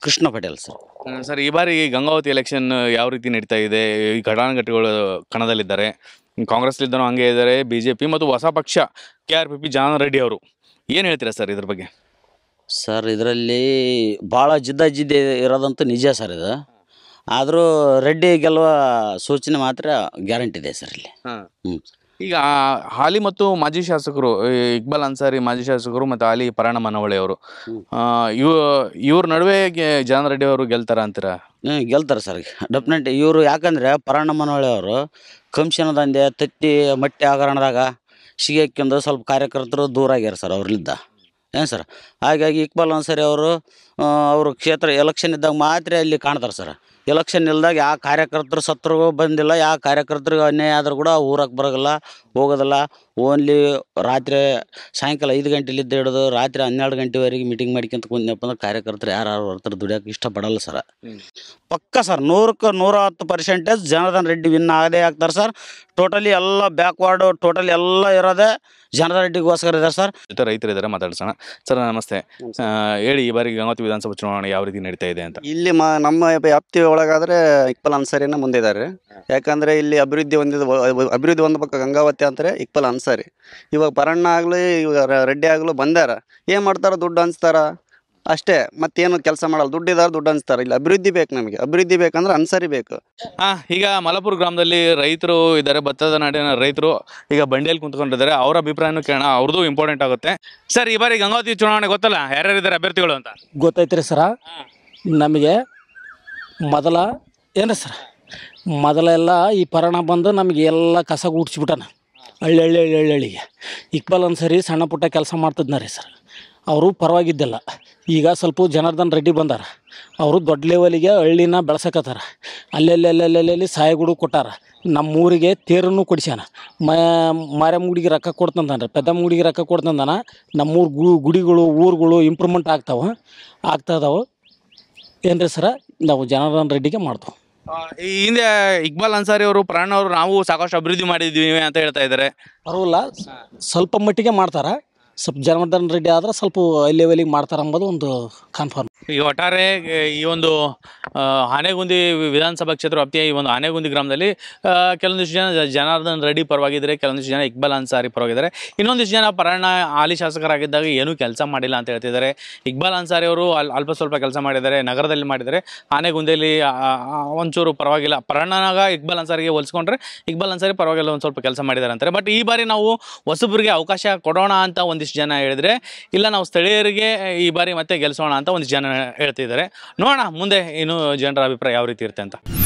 ಕೃಷ್ಣ ಪಟೇಲ್ ಸರ್ ಸರ್ ಈ ಬಾರಿ ಗಂಗಾವತಿ ಎಲೆಕ್ಷನ್ ಯಾವ ರೀತಿ ನಡೀತಾ ಇದೆ ಈ ಘಟಾನುಘಟಿಗಳು ಕಣದಲ್ಲಿದ್ದಾರೆ ಕಾಂಗ್ರೆಸ್ಲಿದ್ದನೂ ಹಂಗೆ ಇದ್ದಾರೆ ಬಿ ಜೆ ಪಿ ಮತ್ತು ಹೊಸ ಪಕ್ಷ K R P P Jan Reddy ಅವರು ಏನು ಹೇಳ್ತೀರಾ ಸರ್ ಇದ್ರ ಬಗ್ಗೆ ಸರ್ ಇದರಲ್ಲಿ ಭಾಳ ಜಿದ್ದಾಜಿದ್ದಿ ಇರೋದಂತೂ ನಿಜ ಸರ್ ಇದು ಆದರೂ ರೆಡ್ಡಿ ಗೆಲ್ಲುವ ಸೂಚನೆ ಮಾತ್ರ ಗ್ಯಾರಂಟಿ ಇದೆ ಸರ್ ಇಲ್ಲಿ ಹ್ಞೂ ಈಗ ಹಾಲಿ ಮತ್ತು ಮಾಜಿ ಶಾಸಕರು ಈ ಇಕ್ಬಾಲ್ ಅನ್ಸಾರಿ ಮಾಜಿ ಶಾಸಕರು ಮತ್ತು ಹಾಲಿ ಪರಾಣ ಮನವಳ್ಳಿ ಅವರು ಇವ್ ಇವ್ರ ನಡುವೆ ಗೆ- ಜಾನ್ ರೆಡ್ಡಿ ಅವರು ಗೆಲ್ತಾರ ಅಂತೀರಾ ಹ್ಞೂ ಗೆಲ್ತಾರೆ ಸರ್ ಡೆಫಿನೆಟ್ ಇವರು ಯಾಕಂದರೆ ಪರಾಣ ಮನವಳ್ಳಿ ಅವರು ಕಂಶನ ದಂಧೆ ತತ್ತಿ ಮಟ್ಟಿ ಹಗರಣದಾಗ ಸಿಗಾಕ್ಯಂದು ಸ್ವಲ್ಪ ಕಾರ್ಯಕರ್ತರು ದೂರ ಆಗ್ಯಾರ ಸರ್ ಅವ್ರಲ್ಲಿದ್ದ ಏನು ಸರ್ ಹಾಗಾಗಿ ಇಕ್ಬಾಲ್ ಅನ್ಸರಿ ಅವರು ಅವರು ಕ್ಷೇತ್ರ ಎಲೆಕ್ಷನ್ ಇದ್ದಾಗ ಮಾತ್ರ ಇಲ್ಲಿ ಕಾಣ್ತಾರೆ ಸರ್ ಎಲೆಕ್ಷನ್ ಇಲ್ದಾಗ ಯಾವ ಕಾರ್ಯಕರ್ತರು ಸತ್ರು ಬಂದಿಲ್ಲ ಯಾವ ಕಾರ್ಯಕರ್ತರಿಗೆ ಅನ್ಯಾಯ ಆದರೂ ಕೂಡ ಊರಕ್ಕೆ ಬರೋಲ್ಲ ಹೋಗೋದಿಲ್ಲ ಓನ್ಲಿ ರಾತ್ರಿ ಸಾಯಂಕಾಲ ಐದು ಗಂಟೆಲಿದ್ದ ಹಿಡಿದು ರಾತ್ರಿ ಹನ್ನೆರಡು ಗಂಟೆವರೆಗೆ ಮೀಟಿಂಗ್ ಮಾಡ್ಕೊಂತ ಕುಂದ್ನಪ್ಪ ಅಂದ್ರೆ ಕಾರ್ಯಕರ್ತರು ಯಾರು ಬರ್ತಾರೆ ದುಡಿಯೋಕೆ ಇಷ್ಟಪಡಲ್ಲ ಸರ್ ಪಕ್ಕ ಸರ್ ನೂರಕ್ಕೆ ನೂರ ಹತ್ತು ಪರ್ಸೆಂಟೇಜ್ ಜನಾರ್ದನ್ ರೆಡ್ಡಿ ವಿನ್ ಆಗದೇ ಆಗ್ತಾರೆ ಸರ್ ಟೋಟಲಿ ಎಲ್ಲ ಬ್ಯಾಕ್ವರ್ಡು ಟೋಟಲಿ ಎಲ್ಲ ಇರೋದೇ ಜನಾರ್ದನ್ ರೆಡ್ಡಿಗೋಸ್ಕರ ಇದೆ ಸರ್ ಜೊತೆ ರೈತರಿದ್ದಾರೆ ಮಾತಾಡ್ಸೋಣ ಸರ್ ನಮಸ್ತೆ ಆ, ಹೇಳಿ ಈ ಬಾರಿ ಗಂಗಾವತಿ ವಿಧಾನಸಭಾ ಚುನಾವಣೆ ಯಾವ ರೀತಿ ನಡೀತಾ ಇದೆ ಅಂತ ಇಲ್ಲಿ ಮ ನಮ್ಮ ವ್ಯಾಪ್ತಿ ಒಳಗಾದ್ರೆ ಇಕ್ಬಲ್ ಅನ್ಸಾರಿನ ಮುಂದೆ ಇದ್ದಾರೆ ಯಾಕಂದ್ರೆ ಇಲ್ಲಿ ಅಭಿವೃದ್ಧಿ ಹೊಂದಿದ ಅಭಿವೃದ್ಧಿ ಹೊಂದಬೇಕು ಗಂಗಾವತಿ ಅಂತಾರೆ ಇಕ್ಬಲ್ ಅನ್ಸಾರಿ ಇವಾಗ ಪರಣ್ಣ ಆಗಲಿ ಇವಾಗ ರೆಡ್ಡಿ ಆಗಲು ಬಂದಾರ ಏನು ಮಾಡ್ತಾರ ದುಡ್ಡು ಹಂಚ್ತಾರ ಅಷ್ಟೇ ಮತ್ತೇನು ಕೆಲಸ ಮಾಡಲ್ಲ ದುಡ್ಡು ಇದಾರ ದುಡ್ಡು ಹಂಚ್ತಾರ ಇಲ್ಲಿ ಅಭಿವೃದ್ಧಿ ಬೇಕು ನಮಗೆ ಅಭಿವೃದ್ಧಿ ಬೇಕಂದ್ರೆ ಅನ್ಸಾರಿ ಬೇಕು ಆ, ಈಗ ಮಲಪುರ ಗ್ರಾಮದಲ್ಲಿ ರೈತರು ಇದ್ದಾರೆ ಭತ್ತದ ನಾಡಿನ ರೈತರು ಈಗ ಬಂಡಿಯಲ್ಲಿ ಕುಂತ್ಕೊಂಡಿದ್ದಾರೆ ಅವ್ರ ಅಭಿಪ್ರಾಯನೂ ಕೇಳೋಣ ಅವ್ರದ್ದು ಇಂಪಾರ್ಟೆಂಟ್ ಆಗುತ್ತೆ ಸರ್ ಈ ಬಾರಿ ಗಂಗಾವತಿ ಚುನಾವಣೆ ಗೊತ್ತಲ್ಲ ಯಾರ್ಯಾರಿದ್ದಾರೆ ಅಭ್ಯರ್ಥಿಗಳು ಅಂತ ಗೊತ್ತೈತ್ರಿ ಸರ ನಮಗೆ ಮೊದಲ ಏನು ಸರ್ ಮೊದಲೆಲ್ಲ ಈ ಪರಣ ಬಂದು ನಮಗೆ ಎಲ್ಲ ಕಸ ಗುಡ್ಸ್ಬಿಟ್ಟಾನ ಹಳ್ಳಿ ಹಳ್ಳಿ ಹಳ್ಳಿ ಹಳ್ಳಿ ಹಳ್ಳಿಗೆ ಇಕ್ಬಾಲ್ ಅನ್ಸರಿ ಸಣ್ಣ ಪುಟ್ಟ ಕೆಲಸ ಮಾಡ್ತಿದ್ನ ರೀ ಸರ್ ಅವರು ಪರವಾಗಿದ್ದಿಲ್ಲ ಈಗ ಸ್ವಲ್ಪ ಜನಾರ್ದನ್ ರೆಡ್ಡಿ ಬಂದಾರ ಅವರು ದೊಡ್ಡ ಲೆವೆಲಿಗೆ ಹಳ್ಳಿನ ಬೆಳ್ಸಕತ್ತಾರ ಅಲ್ಲೆಲ್ಲಿ ಅಲ್ಲೆಲ್ಲಿ ಸಾಯಗುಡು ಕೊಟ್ಟಾರ ನಮ್ಮ ಊರಿಗೆ ತೇರನ್ನು ಕೊಡಿಸ್ಯಾನ ಮ ಮಾರಮ್ಮಗುಡಿಗೆ ರೊಕ್ಕ ಕೊಡ್ತಂದಾನ ಪೆದ್ದಮ್ಮಗುಡಿಗೆ ರೊಕ್ಕ ಕೊಡ್ತಂದಾನ ನಮ್ಮೂರು ಗು ಗುಡಿಗಳು ಊರುಗಳು ಇಂಪ್ರೂವ್ಮೆಂಟ್ ಆಗ್ತಾವ ಆಗ್ತಾ ಇದಾವೆ ಏನ್ರಿ ಸರ ನಾವು ಜನಾರ್ದನ್ ರೆಡ್ಡಿಗೆ ಮಾಡ್ತಾವೆ ಈ ಹಿಂದೆ ಇಕ್ಬಾಲ್ ಅನ್ಸಾರಿ ಅವರು ಪ್ರಾಣ ಅವರು ನಾವು ಸಾಕಷ್ಟು ಅಭಿವೃದ್ಧಿ ಮಾಡಿದ್ದೀವಿ ಅಂತ ಹೇಳ್ತಾ ಇದ್ದಾರೆ ಪರವಾಗಿಲ್ಲ ಸ್ವಲ್ಪ ಮಟ್ಟಿಗೆ ಮಾಡ್ತಾರ ಸ್ವಲ್ಪ ಜನಾರ್ದನ್ ರೆಡ್ಡಿ ಆದ್ರೆ ಸ್ವಲ್ಪ ಹೈ ಲೆವೆಲಿಗೆ ಮಾಡ್ತಾರ ಅಂಬೋದು ಒಂದು ಕನ್ಫರ್ಮ್ ಈ ಒಟ್ಟಾರೆ ಆ, ಈ ಒಂದು ಆ, ಆನೆಗುಂದಿ ವಿಧಾನಸಭಾ ಕ್ಷೇತ್ರ ವ್ಯಾಪ್ತಿಯ ಈ ಒಂದು ಆನೆಗುಂದಿ ಗ್ರಾಮದಲ್ಲಿ ಆ, ಕೆಲವೊಂದಿಷ್ಟು ಜನ ಜ- ಜನಾರ್ದನ್ ರೆಡ್ಡಿ ಪರವಾಗಿದ್ದಾರೆ ಕೆಲವೊಂದಿಷ್ಟು ಜನ ಇಕ್ಬಾಲ್ ಅನ್ಸಾರಿ ಪರವಾಗಿದ್ದಾರೆ ಇನ್ನೊಂದಿಷ್ಟು ಜನ ಪರಾಣ ಹಾಲಿ ಶಾಸಕರಾಗಿದ್ದಾಗ ಏನೂ ಕೆಲಸ ಮಾಡಿಲ್ಲ ಅಂತ ಹೇಳ್ತಿದ್ದಾರೆ ಇಕ್ಬಾಲ್ ಅನ್ಸಾರಿ ಅವರು ಅಲ್ ಅಲ್ಪ ಸ್ವಲ್ಪ ಕೆಲಸ ಮಾಡಿದ್ದಾರೆ ನಗರದಲ್ಲಿ ಮಾಡಿದ್ದಾರೆ ಆನೆಗುಂದಿಯಲ್ಲಿ ಆ, ಆ, ಒಂಚೂರು ಪರವಾಗಿಲ್ಲ ಪರಾಣನಾಗ ಇಕ್ಬಾಲ್ ಅನ್ಸಾರಿಗೆ ಹೋಲಿಸ್ಕೊಂಡ್ರೆ ಇಕ್ಬಾಲ್ ಅನ್ಸಾರಿ ಪರವಾಗಿಲ್ಲ ಒಂದು ಸ್ವಲ್ಪ ಕೆಲಸ ಮಾಡಿದ್ದಾರೆ ಅಂತಾರೆ ಬಟ್ ಈ ಬಾರಿ ನಾವು ಹೊಸಬರಿಗೆ ಅವಕಾಶ ಕೊಡೋಣ ಅಂತ ಒಂದಿಷ್ಟು ಜನ ಹೇಳಿದ್ರೆ ಇಲ್ಲ ನಾವು ಸ್ಥಳೀಯರಿಗೆ ಈ ಬಾರಿ ಮತ್ತೆ ಗೆಲ್ಲಿಸೋಣ ಅಂತ ಒಂದಿಷ್ಟು ಜನ ಹೇಳ್ತಿದ್ದಾರೆ ನೋಡೋಣ ಮುಂದೆ ಇನ್ನು ಜನರ ಅಭಿಪ್ರಾಯ ಯಾವ ರೀತಿ ಇರುತ್ತೆ ಅಂತ